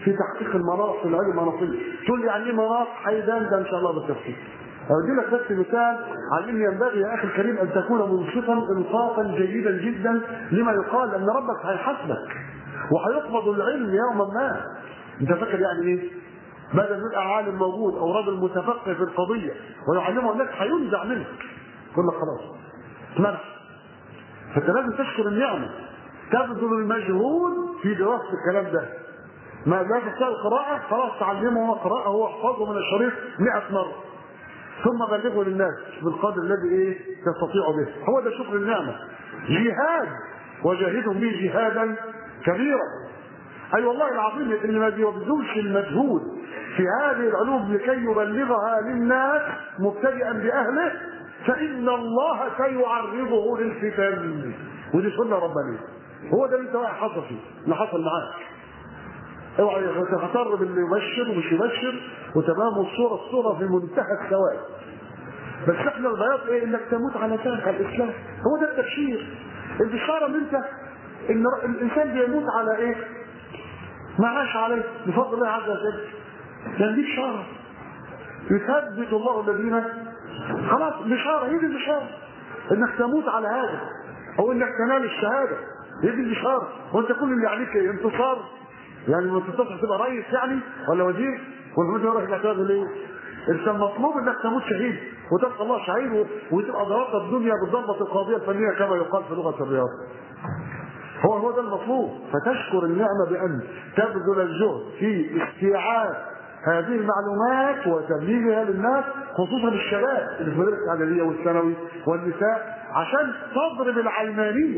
في تحقيق المناط في العلم المناطية تقول لي يعني ايه مناط حيدان ده ان شاء الله بالتفصيل أودي لك بس مثال على ان ينبغي يا اخي الكريم ان تكون منصفا انصافا جيدا جدا لما يقال ان ربك هيحاسبك وهيقبض العلم يوما ما انت فاكر يعني ايه؟ بدل ما يبقى عالم موجود او راجل متفقه في القضيه ويعلمه الناس هينزع منك يقول لك خلاص اتمنع فانت لازم تشكر النعمه تبذل المجهود في دراسه الكلام ده ما لا تستطيع القراءة خلاص تعلمه وقراءه واحفظه من الشريط 100 مرة ثم بلغه للناس بالقدر الذي ايه تستطيع به هو ده شكر النعمة جهاد وجاهدهم به جهادا كبيرا اي أيوة والله العظيم اللي ما بيبذلش المجهود في هذه العلوم لكي يبلغها للناس مبتدئا باهله فان الله سيعرضه للفتن ودي سنه ربانيه هو ده اللي انت حصل فيه اللي حصل معاك اوعى تغتر باللي يبشر ومش يبشر وتمام الصوره الصوره في منتهى السواد بس احنا البياض ايه انك تموت على ساحه الاسلام هو ده التبشير البشاره ان انت ان الانسان بيموت على ايه؟ ما عاش عليه بفضل الله عز وجل لان دي بشاره يثبت الله الذين خلاص بشاره هي دي البشاره انك تموت على هذا او انك تنال الشهاده هي دي البشاره وانت كل اللي عليك ايه؟ انتصار يعني ما تستطيع تبقى رئيس يعني ولا وزير وانت مش رايح الاعتراض ليه؟ انت المطلوب انك تموت شهيد وتبقى الله شهيد وتبقى ضربت الدنيا بالضربه القاضيه الفنيه كما يقال في لغه الرياض. هو هو ده المطلوب فتشكر النعمه بان تبذل الجهد في استيعاب هذه المعلومات وتبليغها للناس خصوصا الشباب اللي في المدارس الاعداديه والثانوي والنساء عشان تضرب العلمانيه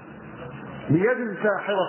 بيد ساحره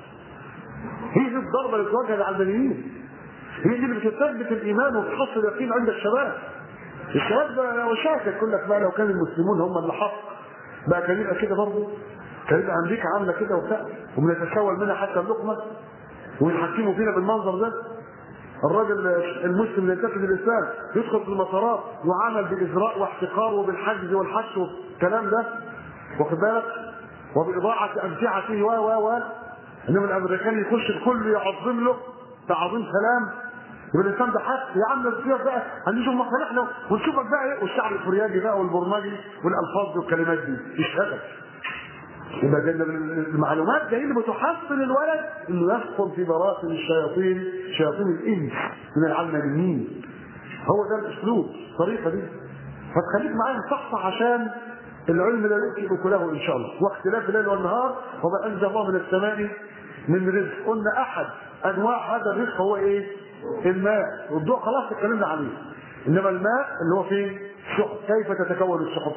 هي دي الضربه اللي تواجه العلمانيين هي دي اللي بتثبت الايمان وتحصل اليقين عند الشباب الشباب ده وشاكك يقول لك بقى لو كان المسلمون هم اللي حق بقى كان يبقى كده برضه كان يبقى امريكا عامله كده وبتاع وبنتسول منها حتى اللقمه ويتحكموا فينا بالمنظر ده الراجل المسلم اللي ينتقد الاسلام يدخل في المطارات يعامل بالازراء واحتقار وبالحجز والحش والكلام ده واخد بالك وباضاعه امتعته و و و انما الامريكان يخش الكل يعظم له تعظيم سلام يبقى الانسان ده حق يا عم السيف بقى هنيجي مصالحنا ونشوفك بقى ايه والشعب الكورياني بقى والبرمجي والالفاظ والكلمات دي يشتغل يبقى ده المعلومات دي اللي بتحصن الولد انه يسقط في براثن الشياطين شياطين الانس من العلمانيين هو ده الاسلوب الطريقه دي فتخليك معايا مصحصح عشان العلم لا يؤتي اكله ان شاء الله واختلاف الليل والنهار وما انزل الله من السماء من رزق قلنا احد انواع هذا الرزق هو ايه؟ الماء والضوء خلاص اتكلمنا عليه انما الماء اللي هو فين؟ السحب كيف تتكون السحب؟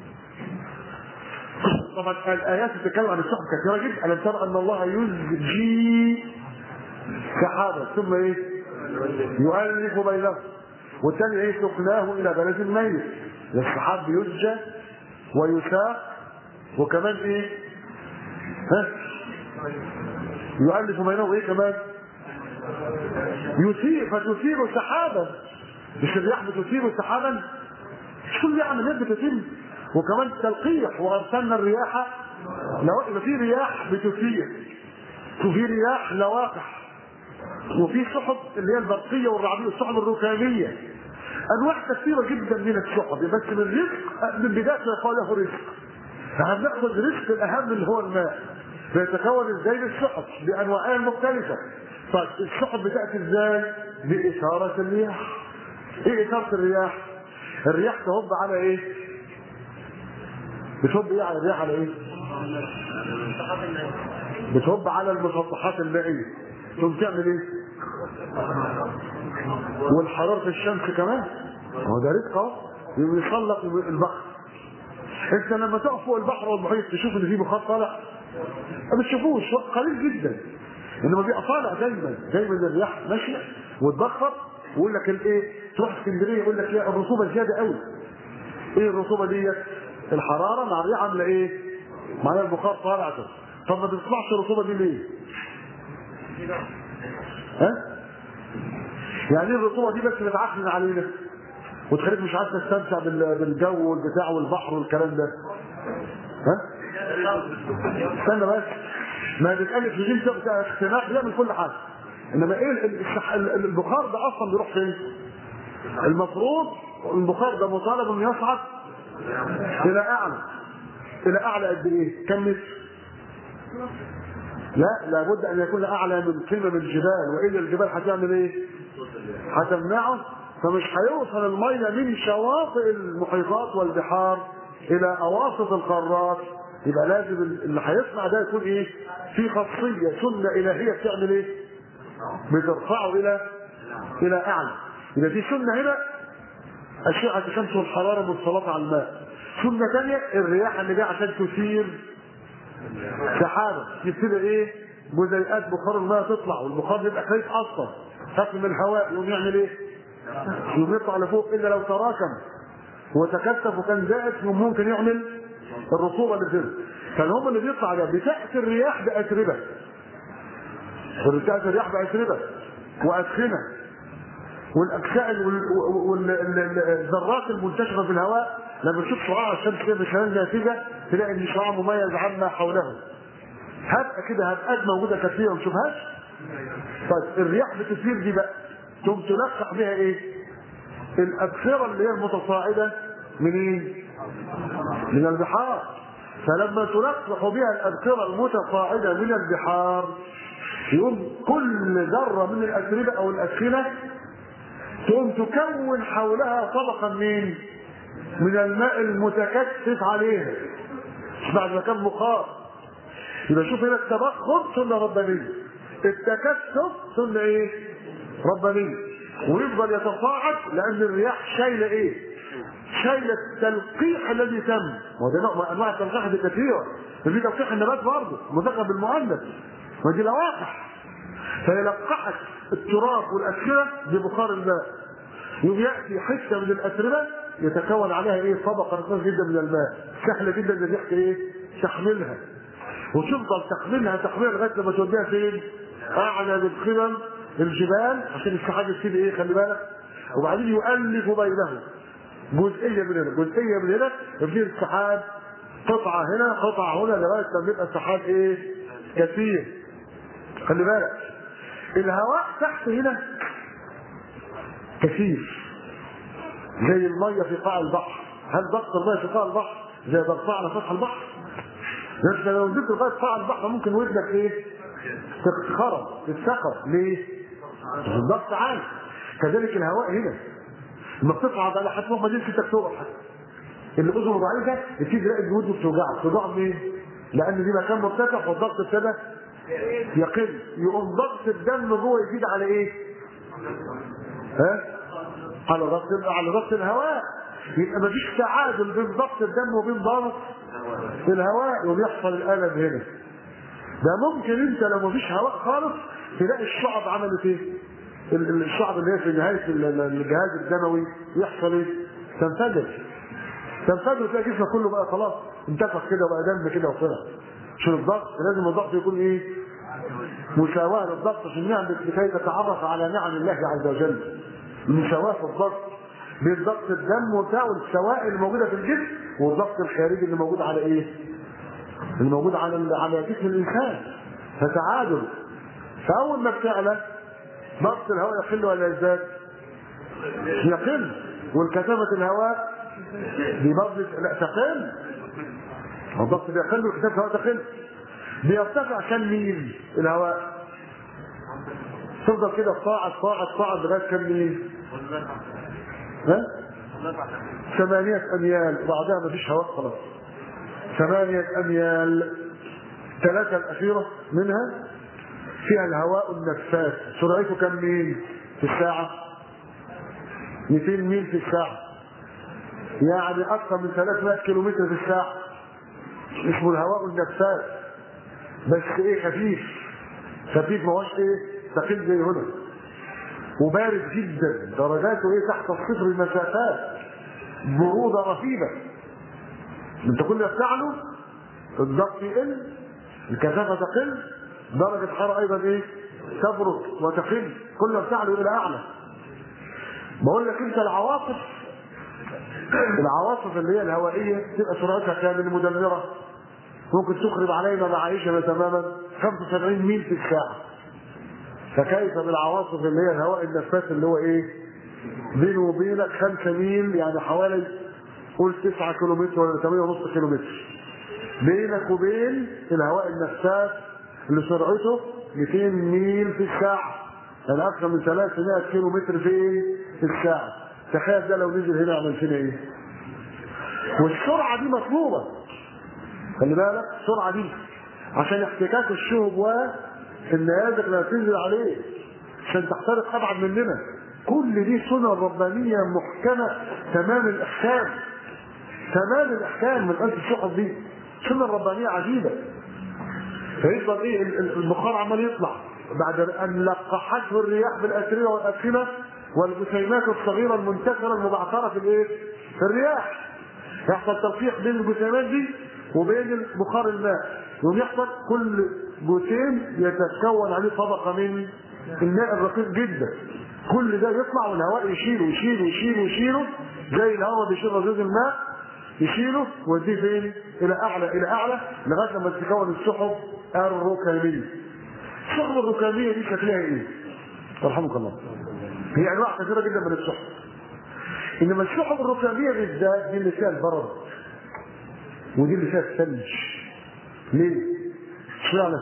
طبعا الايات بتتكلم عن السحب كثيره جدا الم ترى ان الله يزجي سحابا ثم ايه؟ يؤلف بينهم والثاني ايه؟ سقناه الى بلد ميت السحاب يسجى ويساق وكمان ايه؟ ها؟ يؤلف بينهم ايه كمان؟ يثير فتثير سحابا مش الرياح بتثير سحابا مش كل رياح من بتثير وكمان تلقيح وارسلنا الرياح لو يبقى في رياح بتثير وفي رياح لواقح وفي سحب اللي هي البرقيه والرعديه والسحب الركاميه انواع كثيره جدا من السحب بس من الرزق من بدايه ما يقال له رزق فاحنا بناخذ رزق الاهم اللي هو الماء بيتكون ازاي بالسحب بانواعها المختلفه طيب السحب بتاتي ازاي؟ باثاره الرياح ايه اثاره الرياح؟ الرياح تهب على ايه؟ بتهب ايه على الرياح على ايه؟ بتهب على المسطحات المائيه ثم تعمل ايه؟ والحرارة الشمس كمان هو ده رزق اهو يسلق البحر انت لما تقف فوق البحر والمحيط تشوف ان في بخار طالع ما بتشوفوش قليل جدا انما بيبقى طالع دايما دايما الرياح ماشيه وتبخر ويقول لك الايه تروح اسكندريه يقول لك يا الرطوبه زياده قوي ايه الرطوبه ديت الحراره مع الرياح عامله ايه معناها البخار طالع كده طب ما بتطلعش الرطوبه دي ليه ها يعني ايه الرطوبه دي بس بتعكنن علينا وتخليك مش عارف تستمتع بالجو والبتاع والبحر والكلام ده ها استنى بس ما بتقلب في جنسك بتاع اختناق بيعمل كل حاجه انما ايه ال- الشح- ال- البخار ده اصلا بيروح فين؟ المفروض البخار ده مطالب انه يصعد الى اعلى الى اعلى قد ايه؟ كم متر؟ لا لابد ان يكون اعلى من قمم الجبال والا الجبال هتعمل ايه؟ هتمنعه فمش هيوصل الميه من شواطئ المحيطات والبحار الى اواسط القارات يبقى لازم اللي هيصنع ده يكون ايه؟ في خاصيه سنه الهيه بتعمل ايه؟ بترفعه الى الى اعلى يبقى في سنه هنا اشعه الشمس والحراره منسلطه على الماء سنه ثانيه الرياح اللي جايه عشان تثير سحابه يبتدي ايه جزيئات بخار الماء تطلع والبخار يبقى خايف اصلا خاف من الهواء يقوم يعمل ايه؟ يقوم يطلع لفوق الا لو تراكم وتكثف وكان زائد يقوم ممكن يعمل الرطوبه اللي فيه فالهم اللي بيطلع ده بتاتي الرياح باتربه بتاتي الرياح باتربه وادخنه والاجساء والذرات المنتشره في الهواء لما تشوف شعاع الشمس كده بشلال ناتجه تلاقي ان شعاع مميز عما حوله هبقى كده هبقات موجوده كثيره ما تشوفهاش طيب الرياح بتثير دي بقى تقوم تلقح بها ايه؟ الابخره اللي هي المتصاعده منين؟ من البحار فلما تلقح بها الابخره المتصاعده من البحار يقوم كل ذره من الاتربه او الادخنه تقوم تكون حولها طبقه منين؟ من الماء المتكثف عليها مش بعد ما كان بخار يبقى شوف هنا التبخر سنه ربانيه التكثف سنه ايه؟ ربانيه ويفضل يتصاعد لان الرياح شايله ايه؟ شايله التلقيح الذي تم وده نوع من انواع التلقيح دي كثيره في تلقيح النبات برضه مثقف بالمؤنث ودي لواقح فيلقحت التراب والأسرة ببخار الماء يوم يأتي حتة من الأسرة يتكون عليها ايه طبقة رقيقة جدا من الماء سهلة جدا ان يحكي ايه تحملها وتفضل تحملها تحملها لغاية لما توديها فين أعلى من قمم الجبال عشان السحاب يبتدي ايه خلي بالك وبعدين يؤلف بينهم جزئية من هنا جزئية من هنا يبتدي السحاب قطعة هنا قطعة هنا لغاية لما يبقى السحاب ايه كثير خلي بالك الهواء تحت هنا كثير زي المية في قاع البحر هل ضغط المية في قاع البحر زي ضغطها على سطح البحر انت لو نزلت لغاية قاع البحر ممكن ودنك ايه تتخرم تتسقط ليه الضغط عالي كذلك الهواء هنا لما بتصعد على حتى ما نزلت انت تقع اللي اذنه ضعيفه يبتدي يلاقي ودنه بتوجعه بتوجعه منين؟ لان دي مكان مرتفع والضغط ابتدى يقل يقوم ضغط الدم جوه يزيد على ايه؟ ها؟ على ضغط على ضغط الهواء يبقى مفيش تعادل بين ضغط الدم وبين ضغط الهواء وبيحصل الالم هنا ده ممكن انت لو مفيش هواء خالص تلاقي الشعب عملت ايه؟ ال- ال- الشعب اللي هي في نهايه ال- ال- الجهاز الدموي يحصل ايه؟ تنفجر تنفجر تلاقي جسمك كله بقى خلاص انتفخ كده وبقى دم كده وطلع عشان الضغط لازم الضغط يكون ايه؟ مساواة للضغط عشان نعم لكي تتعرف على نعم الله عز وجل المساواة في الضغط بين ضغط الدم وبتاع والسوائل اللي موجودة في الجسم والضغط الخارجي اللي موجود على ايه؟ اللي موجود على ال- على جسم الانسان فتعادل فاول ما بتعلى ضغط الهواء يقل ولا يزداد؟ يقل والكثافة الهواء دي برضه لا تقل الضغط بيقل والكثافة الهواء تقل بيرتفع كم ميل الهواء تفضل كده تصاعد تصاعد تصاعد لغايه كم ميل؟ ها؟ ثمانية أميال بعدها مفيش هواء خلاص ثمانية أميال ثلاثة الأخيرة منها فيها الهواء النفاث سرعته كم ميل في الساعة؟ 200 ميل في الساعة يعني أكثر من 300 كيلومتر في الساعة اسمه الهواء النفاث بس ايه خفيف خفيف ما هوش ايه ثقيل زي هنا وبارد جدا درجاته ايه تحت الصفر المسافات برودة رهيبة انت كل ما بتعلو الضغط يقل الكثافة تقل درجة الحرارة ايضا ايه تبرد وتقل كل ما بتعلو الى اعلى بقول لك انت العواصف العواصف اللي هي الهوائية تبقى سرعتها كامل مدمرة ممكن تخرب علينا معايشنا تماما 75 ميل في الساعة فكيف بالعواصف اللي هي الهواء النفاث اللي هو ايه بينه وبينك 5 ميل يعني حوالي قول 9 كيلو متر ولا 8 ونص كيلو متر بينك وبين الهواء النفاث اللي سرعته 200 ميل في الساعة يعني أكثر من 300 كيلو متر في في الساعة تخيل ده لو نزل هنا عمل فينا إيه؟ والسرعة دي مطلوبة خلي بالك السرعة دي عشان احتكاك الشهب والنيازك لا تنزل عليه عشان تخترق أبعد مننا كل دي سنن ربانية محكمة تمام الإحكام تمام الإحكام من ألف الشحب دي سنن ربانية عجيبة فيفضل ايه البخار عمال يطلع بعد ان لقحته الرياح بالاسريه والافئده والجسيمات الصغيره المنتشره المبعثره في الايه؟ في الرياح. يحصل تلقيح بين الجسيمات دي وبين بخار الماء يقوم يحصل كل جسيم يتكون عليه طبقه من الماء الرقيق جدا. كل ده يطلع والهواء يشيله يشيله يشيله يشيله زي الهواء بيشيل رذيذ الماء يشيله ويوديه فين؟ الى اعلى الى اعلى لغايه لما تتكون السحب الركاميه. السحب الركاميه دي شكلها ايه؟ يرحمك الله. هي انواع كثيره جدا من السحب. انما السحب الركاميه بالذات دي اللي فيها البرد. ودي اللي فيها الثلج. ليه؟ اشمعنى؟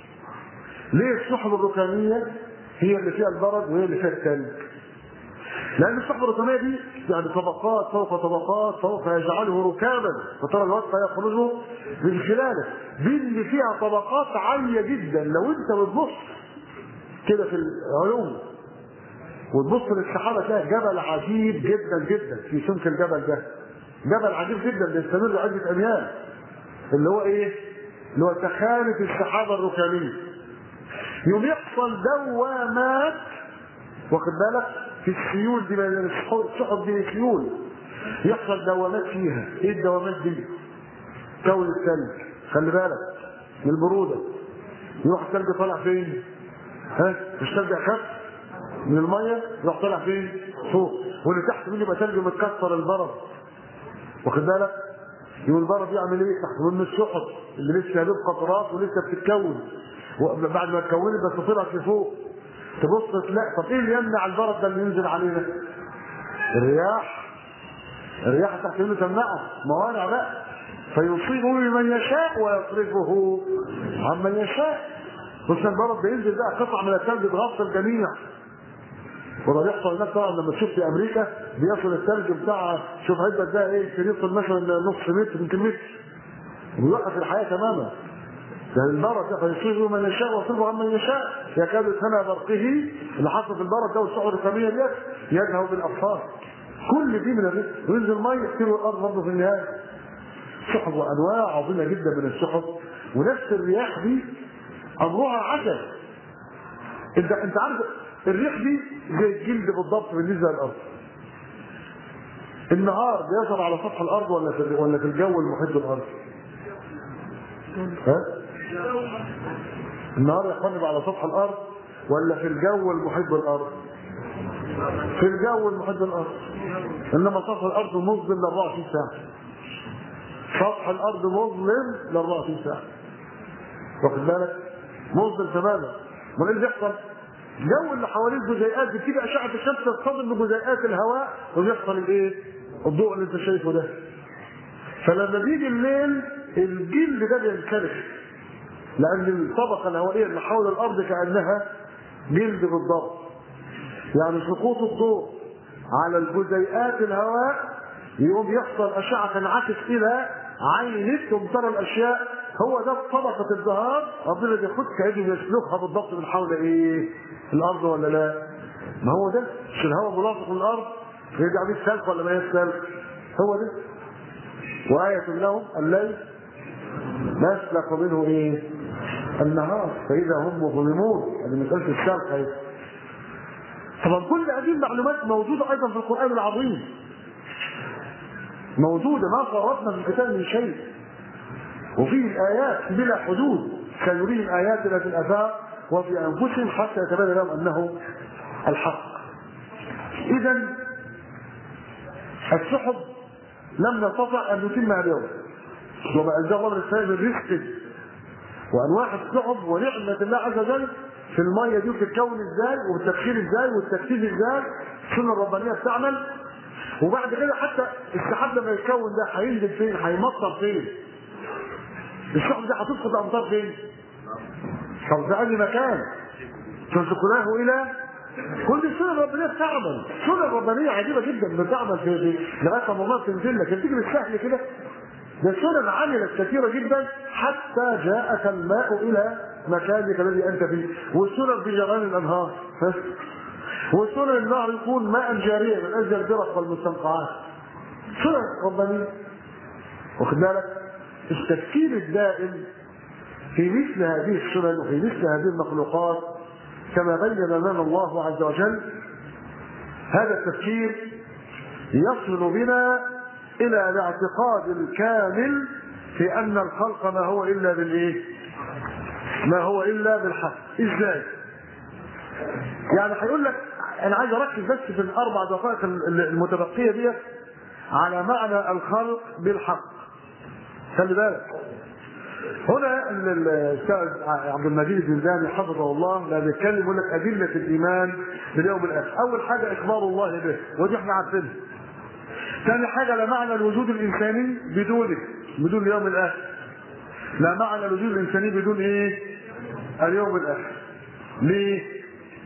ليه السحب الركاميه هي اللي فيها البرد وهي اللي فيها الثلج؟ لأن السحب الركامية دي يعني طبقات فوق طبقات فوق يجعله ركاما فترى الوقت يخرج من خلاله دي اللي فيها طبقات عالية جدا لو أنت بتبص كده في العلوم وتبص للسحابة تلاقي جبل عجيب جدا جدا في سمك الجبل ده جبل عجيب جدا بيستمر عدة أميال اللي هو إيه؟ اللي هو تخانة السحابة الركامية يوم يحصل دوامات واخد بالك في السيول دي السحب دي سيول يحصل دوامات فيها ايه الدوامات دي كون الثلج خلي بالك من البروده يروح الثلج طالع فين ها مش ثلج اخف من الميه يروح طالع فين فوق واللي تحت منه يبقى ثلج متكسر البرد واخد بالك يقول البرد يعمل ايه تحت من السحب اللي لسه له قطرات ولسه بتتكون وبعد ما اتكونت بس طلعت لفوق تبص تلاقي طب ايه اللي يمنع البرد ده اللي ينزل علينا؟ الرياح الرياح تحت منه تمنعه موانع بقى فيصيب بمن يشاء ويصرفه عمن يشاء بس البرد بينزل بقى قطع من الثلج تغطي الجميع وده بيحصل هناك طبعا لما تشوف في امريكا بيصل الثلج بتاع شوف عدة ده ايه يوصل مثلا نص متر يمكن متر ويوقف الحياه تماما ده البرد فيصيب من يشاء ويصرفه عمن يشاء يكاد يتهنى برقه اللي حصل في البرد ده والسحر الرقميه ديت يذهب بالابصار كل دي من الرزق وينزل ميه يكتير الارض برضه في النهايه سحب وانواع عظيمه جدا من السحب ونفس الرياح دي امرها عجب انت انت عارف الريح دي زي الجلد بالضبط بالنسبه للارض النهار بيظهر على سطح الارض ولا في ولا في الجو المحيط بالارض؟ ها؟ النهار يقلب على سطح الارض ولا في الجو المحيط بالارض؟ في الجو المحيط بالارض انما سطح الارض مظلم ل 24 ساعه سطح الارض مظلم ل 24 ساعه واخد بالك؟ مظلم تماما امال ايه اللي بيحصل؟ الجو اللي حواليه الجزيئات بتيجي اشعه الشمس تصطدم بجزيئات الهواء وبيحصل الايه؟ الضوء اللي انت شايفه ده. فلما بيجي الليل الجلد ده بينكمش لان الطبقه الهوائيه اللي حول الارض كانها جلد بالضبط. يعني سقوط الضوء على الجزيئات الهواء يقوم يحصل اشعه تنعكس الى عينك ترى الاشياء هو ده طبقة الذهاب ربنا بياخد كأنه يسلكها بالضبط من حول ايه؟ الأرض ولا لا؟ ما هو ده مش الهواء ملاصق للأرض يرجع بيه السلك ولا ما يسلك؟ هو ده وآية لهم الليل نسلك منه ايه؟ النهار فإذا هم مظلمون هذه مسألة السلك اهي طبعا كل هذه المعلومات موجودة أيضا في القرآن العظيم موجودة ما فرطنا في الكتاب من شيء وفيه الآيات بلا حدود سنريهم آياتنا في الآفاق وفي أنفسهم حتى يتبين لهم أنه الحق إذا السحب لم نستطع أن نتمها اليوم وما أنزل الله من السماء من رزق وأنواع السحب ونعمة الله عز وجل في في الميه دي بتتكون ازاي والتبخير ازاي والتكثيف ازاي السنه الربانيه بتعمل وبعد كده حتى السحاب لما يتكون ده هينزل فين؟ هيمطر فين؟ الشحب ده هتسقط امطار فين؟ طب في اي مكان تنسقناه الى كل السنن الربانيه بتعمل سنن ربانيه عجيبه جدا بتعمل في في لغايه ما الله تنزل لك تيجي بالسهل كده ده سنن عملت كثيره جدا حتى جاءك الماء الى مكانك الذي انت فيه والسنن في جريان الانهار وسنن النهر يكون ماء جاريا من اجل البرق والمستنقعات سنن ربانيه واخد بالك التفكير الدائم في مثل هذه السنن وفي مثل هذه المخلوقات كما بين لنا الله عز وجل هذا التفكير يصل بنا الى الاعتقاد الكامل في ان الخلق ما هو الا بالايه؟ ما هو الا بالحق، ازاي؟ يعني هيقول لك انا عايز اركز بس في الاربع دقائق المتبقيه ديت على معنى الخلق بالحق. خلي بالك هنا الاستاذ عبد المجيد الزنزاني حفظه الله لما بيتكلم يقول لك ادله الايمان باليوم الاخر، اول حاجه اخبار الله به ودي احنا عارفينها. ثاني حاجه لا معنى الوجود الانساني بدونه بدون اليوم الاخر. لا معنى الوجود الانساني بدون ايه؟ اليوم الاخر. ليه؟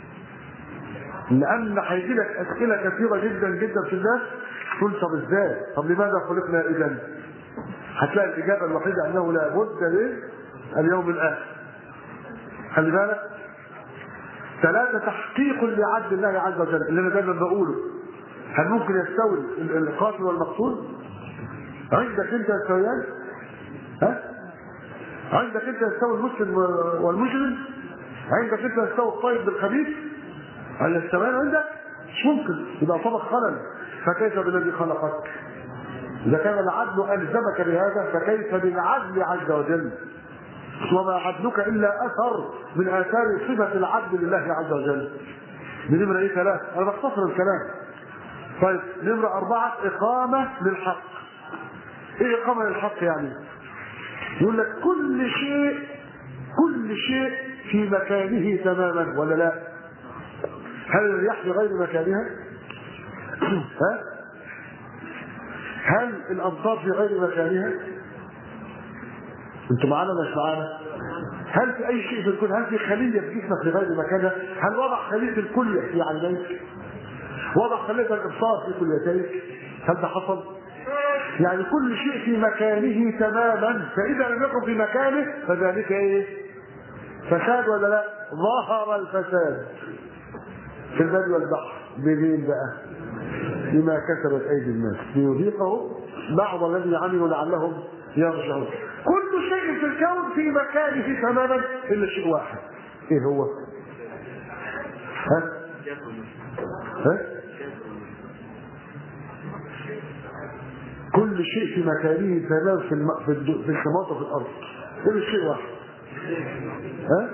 لان هيجي لك اسئله كثيره جدا جدا في الناس تقول طب ازاي؟ طب لماذا خلقنا اذا؟ هتلاقي الاجابه الوحيده انه لا بد من اليوم الاخر. خلي بالك ثلاثه تحقيق لعدل الله عز وجل اللي انا دايما بقوله هل ممكن يستوي القاتل والمقتول؟ عندك انت يستويان؟ ها؟ عندك انت يستوي المسلم والمجرم؟ عندك انت يستوي الطيب بالخبيث؟ هل يستويان عندك؟ مش ممكن يبقى طبق خلل فكيف بالذي خلقك؟ إذا كان العدل ألزمك بهذا فكيف بالعدل عز وجل؟ وما عدلك إلا أثر من آثار صفة العدل لله عز وجل. بنمرة إيه ثلاثة؟ أنا بختصر الكلام. طيب نمرة أربعة إقامة للحق. إيه إقامة للحق يعني؟ يقول لك كل شيء كل شيء في مكانه تماما ولا لا؟ هل الرياح في غير مكانها؟ ها؟ هل الامطار في غير مكانها؟ انتوا معانا ولا مش معانا؟ هل في اي شيء في الكون هل في خليه في جسمك في غير مكانها؟ هل وضع خليه الكليه في عينيك؟ وضع خليه الابصار في كليتيك؟ هل ده حصل؟ يعني كل شيء في مكانه تماما فاذا لم يكن في مكانه فذلك ايه؟ فساد ولا لا؟ ظهر الفساد في البر والبحر بمين بقى؟ بما كسبت ايدي الناس ليذيقهم بعض الذي عملوا لعلهم يرجعون كل شيء في الكون في مكانه تماما الا شيء واحد ايه هو؟ ها؟ ها؟ كل شيء في مكانه تماما في الم... في, الد... في السماوات وفي الارض الا شيء واحد ها؟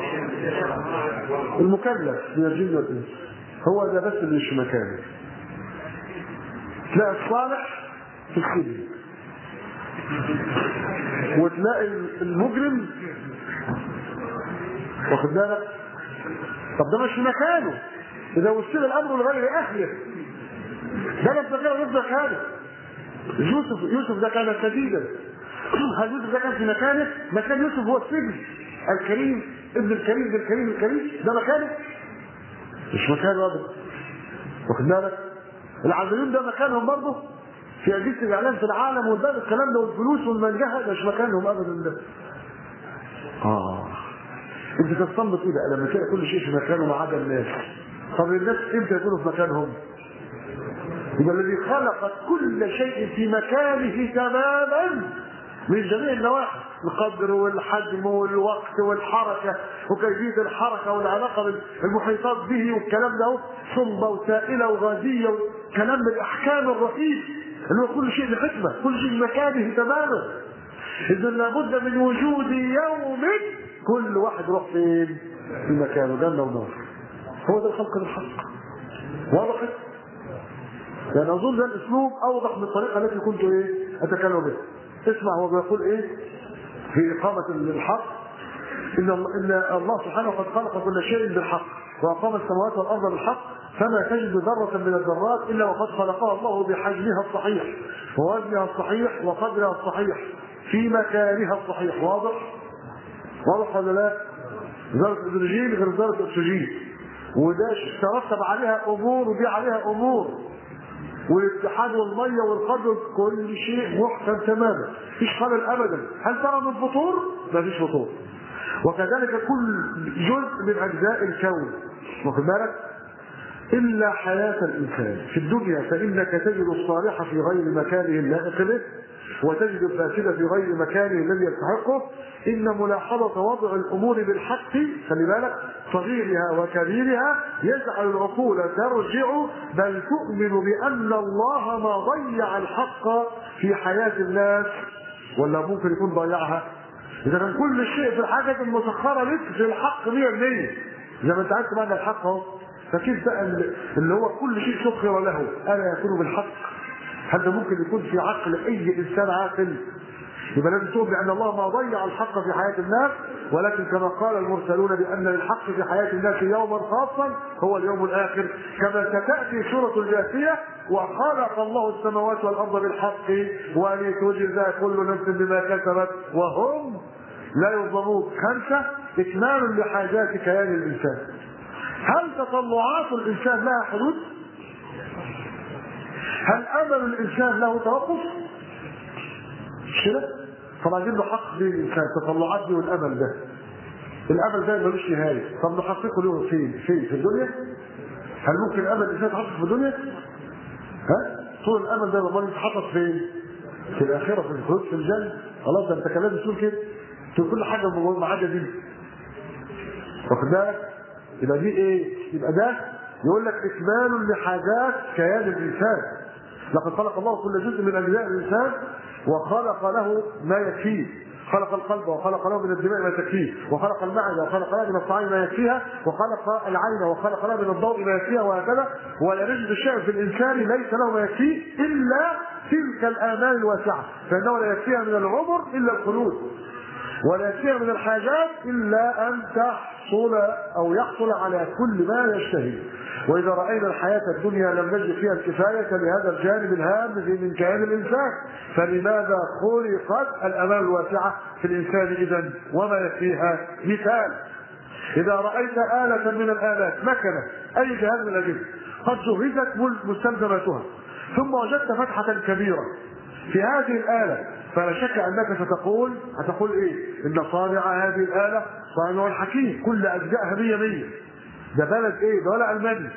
المكلف من الجن والانس هو ده بس اللي مش مكانه تلاقي الصالح في السجن وتلاقي المجرم واخد بالك طب ده مش في مكانه اذا وصل الامر لغير اهله ده مش مكانه يفضل حاله يوسف يوسف ده كان سديدا هل يوسف ده كان في مكانه؟ مكان يوسف هو السجن الكريم ابن الكريم ابن الكريم الكريم ده مكانه؟ مش مكانه ابدا واخد بالك؟ العاملين ده مكانهم برضه في اجهزه الاعلام في العالم والباب الكلام ده والفلوس والمنجحه ده مش مكانهم ابدا ده. اه انت تستنبط ايه بقى لما تلاقي كل شيء في مكانه ما عدا الناس. طب الناس امتى يكونوا في مكانهم؟ يبقى الذي خلق كل شيء في مكانه تماما من جميع النواحي القدر والحجم والوقت والحركة وكيفية الحركة والعلاقة بالمحيطات به والكلام ده صلبة وسائلة وغازية وكلام بالأحكام الرهيب اللي هو كل شيء بحكمة كل شيء بمكانه تماما إذا لابد من وجود يوم كل واحد يروح فين؟ في مكانه جنة ونار هو ده الخلق الحق واضح؟ يعني أظن ده الأسلوب أوضح من الطريقة التي كنت إيه؟ أتكلم بها اسمع هو بيقول ايه في إقامة الحق إن الله, إن الله سبحانه قد خلق كل شيء بالحق وأقام السماوات والأرض بالحق فما تجد ذرة من الذرات إلا وقد خلقها الله بحجمها الصحيح ووزنها الصحيح وقدرها الصحيح في مكانها الصحيح واضح؟ واضح ولا لا؟ ذرة الأكسجين غير ذرة الأكسجين وده ترتب عليها أمور ودي عليها أمور والاتحاد والميه والقدر كل شيء محكم تماما مفيش خلل ابدا هل ترى من فطور؟ مفيش فطور وكذلك كل جزء من اجزاء الكون واخد بالك الا حياه الانسان في الدنيا فانك تجد الصالح في غير مكانه اللائق به وتجد الفاسد في غير مكانه الذي يستحقه ان ملاحظه وضع الامور بالحق خلي بالك صغيرها وكبيرها يجعل العقول ترجع بل تؤمن بان الله ما ضيع الحق في حياه الناس ولا ممكن يكون ضيعها اذا كان كل شيء في الحاجه المسخره لك في الحق 100% زي ما انت عارف معنى الحق اهو فكيف بقى اللي هو كل شيء سخر له الا يكون بالحق هذا ممكن يكون في عقل اي انسان عاقل يبقى لازم تؤمن بان الله ما ضيع الحق في حياه الناس ولكن كما قال المرسلون بان للحق في حياه الناس يوما خاصا هو اليوم الاخر كما ستاتي سوره الجاثيه وخلق الله السماوات والارض بالحق ولتجزى كل نفس بما كسبت وهم لا يظلمون خمسه اكمال لحاجات كيان الانسان هل تطلعات الانسان لها حدود؟ هل امل الانسان له توقف؟ مش كده؟ طبعا له حق دي الانسان التطلعات دي والامل ده. الامل ده ملوش نهايه، طب نحققه له فين؟ فين؟ في الدنيا؟ هل ممكن امل الانسان يتحقق في الدنيا؟ ها؟ طول الامل ده امال يتحقق فين؟ في الاخره في الخلود في الجنه، خلاص ده انت كمان بتقول كده. تقول كل حاجه ما عدا دي. واخد بالك؟ يبقى دي ايه؟ يبقى ده يقول لك اكمال لحاجات كيان الانسان لقد خلق الله كل جزء من اجزاء الانسان وخلق له ما يكفيه خلق القلب وخلق له من الدماء ما تكفيه وخلق المعده وخلق له من الطعام ما يكفيها وخلق العين وخلق له من الضوء ما يكفيها وهكذا ولا نجد شيء في الانسان ليس له ما يكفيه الا تلك الامال الواسعه فانه لا يكفيها من العمر الا الخلود ولا يكفيها من الحاجات الا ان تحصل او يحصل على كل ما يشتهي واذا راينا الحياه الدنيا لم نجد فيها الكفايه لهذا الجانب الهام من كيان الانسان فلماذا خلقت الامال الواسعه في الانسان اذا وما يكفيها مثال اذا رايت اله من الالات مكنه اي جهاز من الاجهزه قد جهزت مستلزماتها ثم وجدت فتحه كبيره في هذه الاله فلا شك انك ستقول هتقول ايه؟ ان صانع هذه الاله صانع الحكيم كل اجزائها 100 100 ده بلد ايه؟ ده ولا المانيا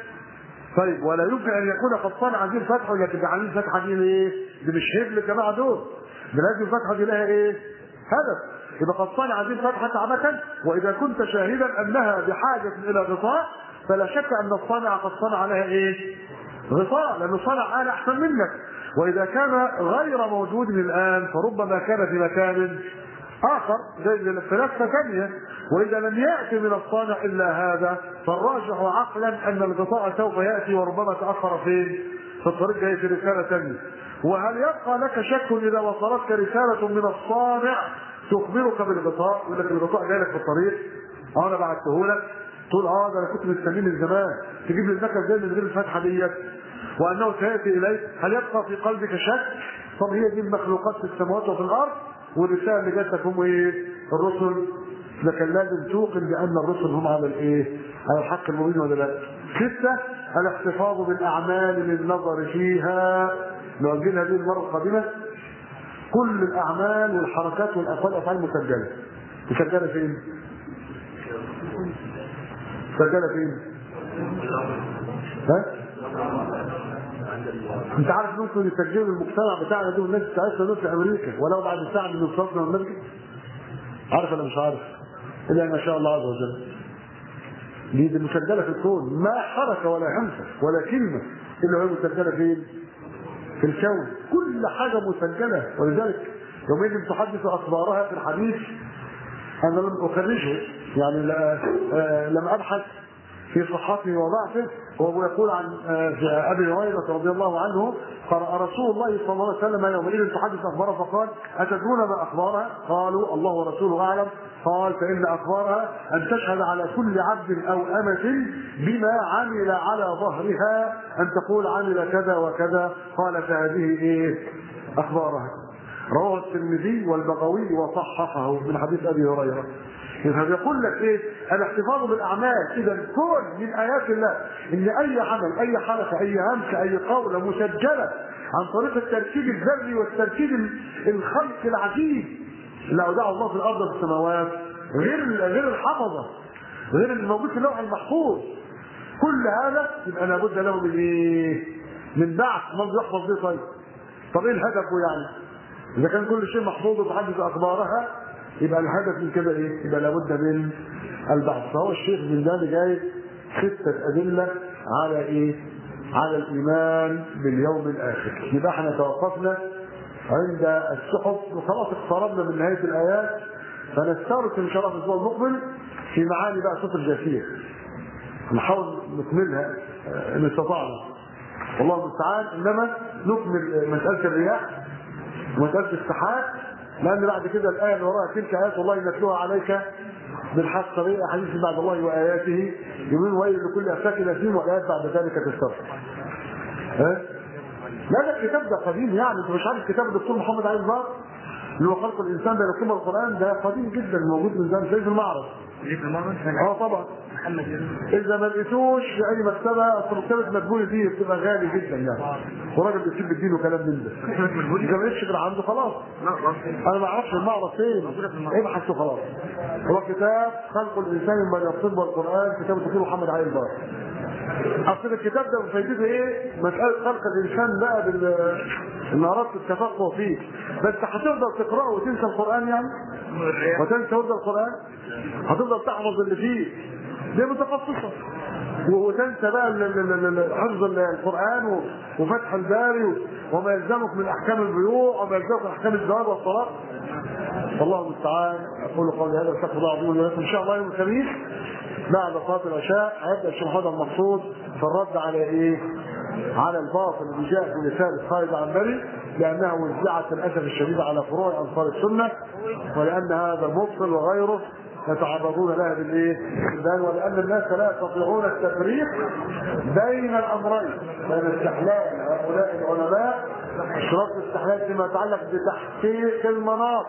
طيب ولا يمكن ان يكون قد صنع هذه الفتحه ولا تبقى عاملين الفتحه دي ايه؟ دي مش هبل الجماعه دول ده لازم الفتحه دي لها ايه؟ هدف يبقى قد صنع هذه الفتحه عامه واذا كنت شاهدا انها بحاجه الى غطاء فلا شك ان الصانع قد صنع لها ايه؟ غطاء لانه صنع اله احسن منك واذا كان غير موجود الان فربما كان في مكان اخر زي في لفه ثانيه واذا لم ياتي من الصانع الا هذا فالراجح عقلا ان الغطاء سوف ياتي وربما تاخر فين؟ في الطريق جاي في رساله ثانيه وهل يبقى لك شك اذا وصلتك رساله من الصانع تخبرك بالغطاء يقول لك الغطاء جاي لك في الطريق اه انا بعته لك تقول اه ده انا كنت مستنيه من زمان تجيب لي المكن زي من غير الفتحه ديت وانه سياتي اليك هل يبقى في قلبك شك؟ طب هي دي المخلوقات في السماوات وفي الارض والرساله اللي جاتك هم ايه؟ الرسل لكن لازم توقن بان الرسل هم على الايه؟ على الحق المبين ولا لا؟ سته الاحتفاظ بالاعمال للنظر فيها نؤجلها دي المره القادمه كل الاعمال والحركات والاقوال والافعال مسجله مسجله فين؟ مسجله فين؟ ها؟ انت عارف ممكن يسجلوا المجتمع بتاعنا ده والناس بتاعتنا دول في امريكا ولو بعد ساعه من انصرافنا من المسجد عارف ولا مش عارف؟ الا ما شاء الله عز وجل دي, دي مسجله في الكون ما حركه ولا همسه ولا كلمه الا وهي مسجله فين؟ في الكون كل حاجه مسجله ولذلك يومئذ تحدث اخبارها في الحديث انا لم اخرجه يعني لا- آه، لم ابحث في صحته وضعفه وهو يقول عن آه، في ابي هريره رضي الله عنه قرأ رسول الله صلى الله عليه وسلم يومئذ تحدث اخبارها فقال اتدرون ما اخبارها؟ قالوا الله ورسوله اعلم قال فان اخبارها ان تشهد على كل عبد او امه بما عمل على ظهرها ان تقول عمل كذا وكذا قال فهذه ايه؟ اخبارها رواه الترمذي والبغوي وصححه من حديث ابي هريره يبقى بيقول لك ايه الاحتفاظ بالاعمال اذا كل من ايات الله ان اي عمل اي حركه اي همس اي قوله مسجله عن طريق التركيب الذري والتركيب الخلق العجيب اللي اودعه الله في الارض وفي السماوات غير غير الحفظه غير اللي موجود في اللوح المحفوظ كل هذا يبقى لابد له من ايه؟ من بعث من يحفظ دي طيب طب ايه الهدف يعني؟ اذا كان كل شيء محفوظ وتحدث اخبارها يبقى الهدف من كده ايه؟ يبقى لابد من البحث فهو الشيخ بن داني جايب ستة أدلة على ايه؟ على الإيمان باليوم الآخر يبقى احنا توقفنا عند السحب وخلاص اقتربنا من نهاية الآيات فنستغرق إن شاء الله في الأسبوع المقبل في معاني بقى صوت الجاثية نحاول نكملها آه، إن استطعنا والله المستعان إنما نكمل مسألة الرياح ومسألة السحاب لأن بعد كده الآية اللي وراها تلك آيات الله نتلوها عليك بالحق طريق حديث بعد الله وآياته يمين ويل لكل أفاك أثيم والآيات بعد ذلك تستغفر ها؟ لا ده الكتاب ده قديم يعني انت مش عارف كتاب الدكتور محمد علي الزهر اللي هو خلق الانسان بين القمر والقران ده قديم جدا موجود من زمان زي في المعرض اه طبعا محمد يوسف اذا ما لقيتوش في اي مكتبه اصل مكتبه مدبولي دي بتبقى غالي جدا يعني وراجل بيسيب الدين وكلام من ده اذا ما لقيتش غير عنده خلاص لا خلاص انا ما اعرفش المعرض فين ابحث وخلاص هو كتاب خلق الانسان من الطب والقران كتاب الدكتور محمد علي البار اصل الكتاب ده فايدته ايه؟ مساله خلق الانسان بقى بال ان اردت التفقه فيه بس هتفضل تقراه وتنسى القران يعني وتنسى ورد القران هتفضل تحفظ اللي فيه دي متخصصه وتنسى بقى ال- ال- ال- ال- حفظ ال- القران و- وفتح الباري و- وما يلزمك من احكام البيوع وما يلزمك من احكام الزواج والطلاق والله المستعان اقول قولي هذا استغفر الله العظيم لي ولكم ان شاء الله يوم الخميس بعد صلاه العشاء هيبدا الشيخ محمد المقصود في الرد على ايه؟ على الباطل اللي جاء في لسان خالد عنبري لانها وزعت للاسف الشديد على فروع انصار السنه ولان هذا المبطل وغيره يتعرضون لها بالايه؟ بالبال ولان الناس لا يستطيعون التفريق بين الامرين بين استحلال هؤلاء العلماء اشراط الاستحلال فيما يتعلق بتحقيق المناط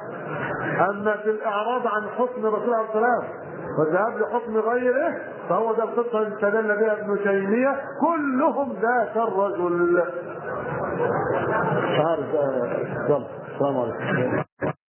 اما في الاعراض عن حكم الرسول عليه السلام والذهاب لحكم غيره فهو ده القصه اللي استدل بها ابن تيميه كلهم ذاك الرجل مش عارف بقى. يلا السلام عليكم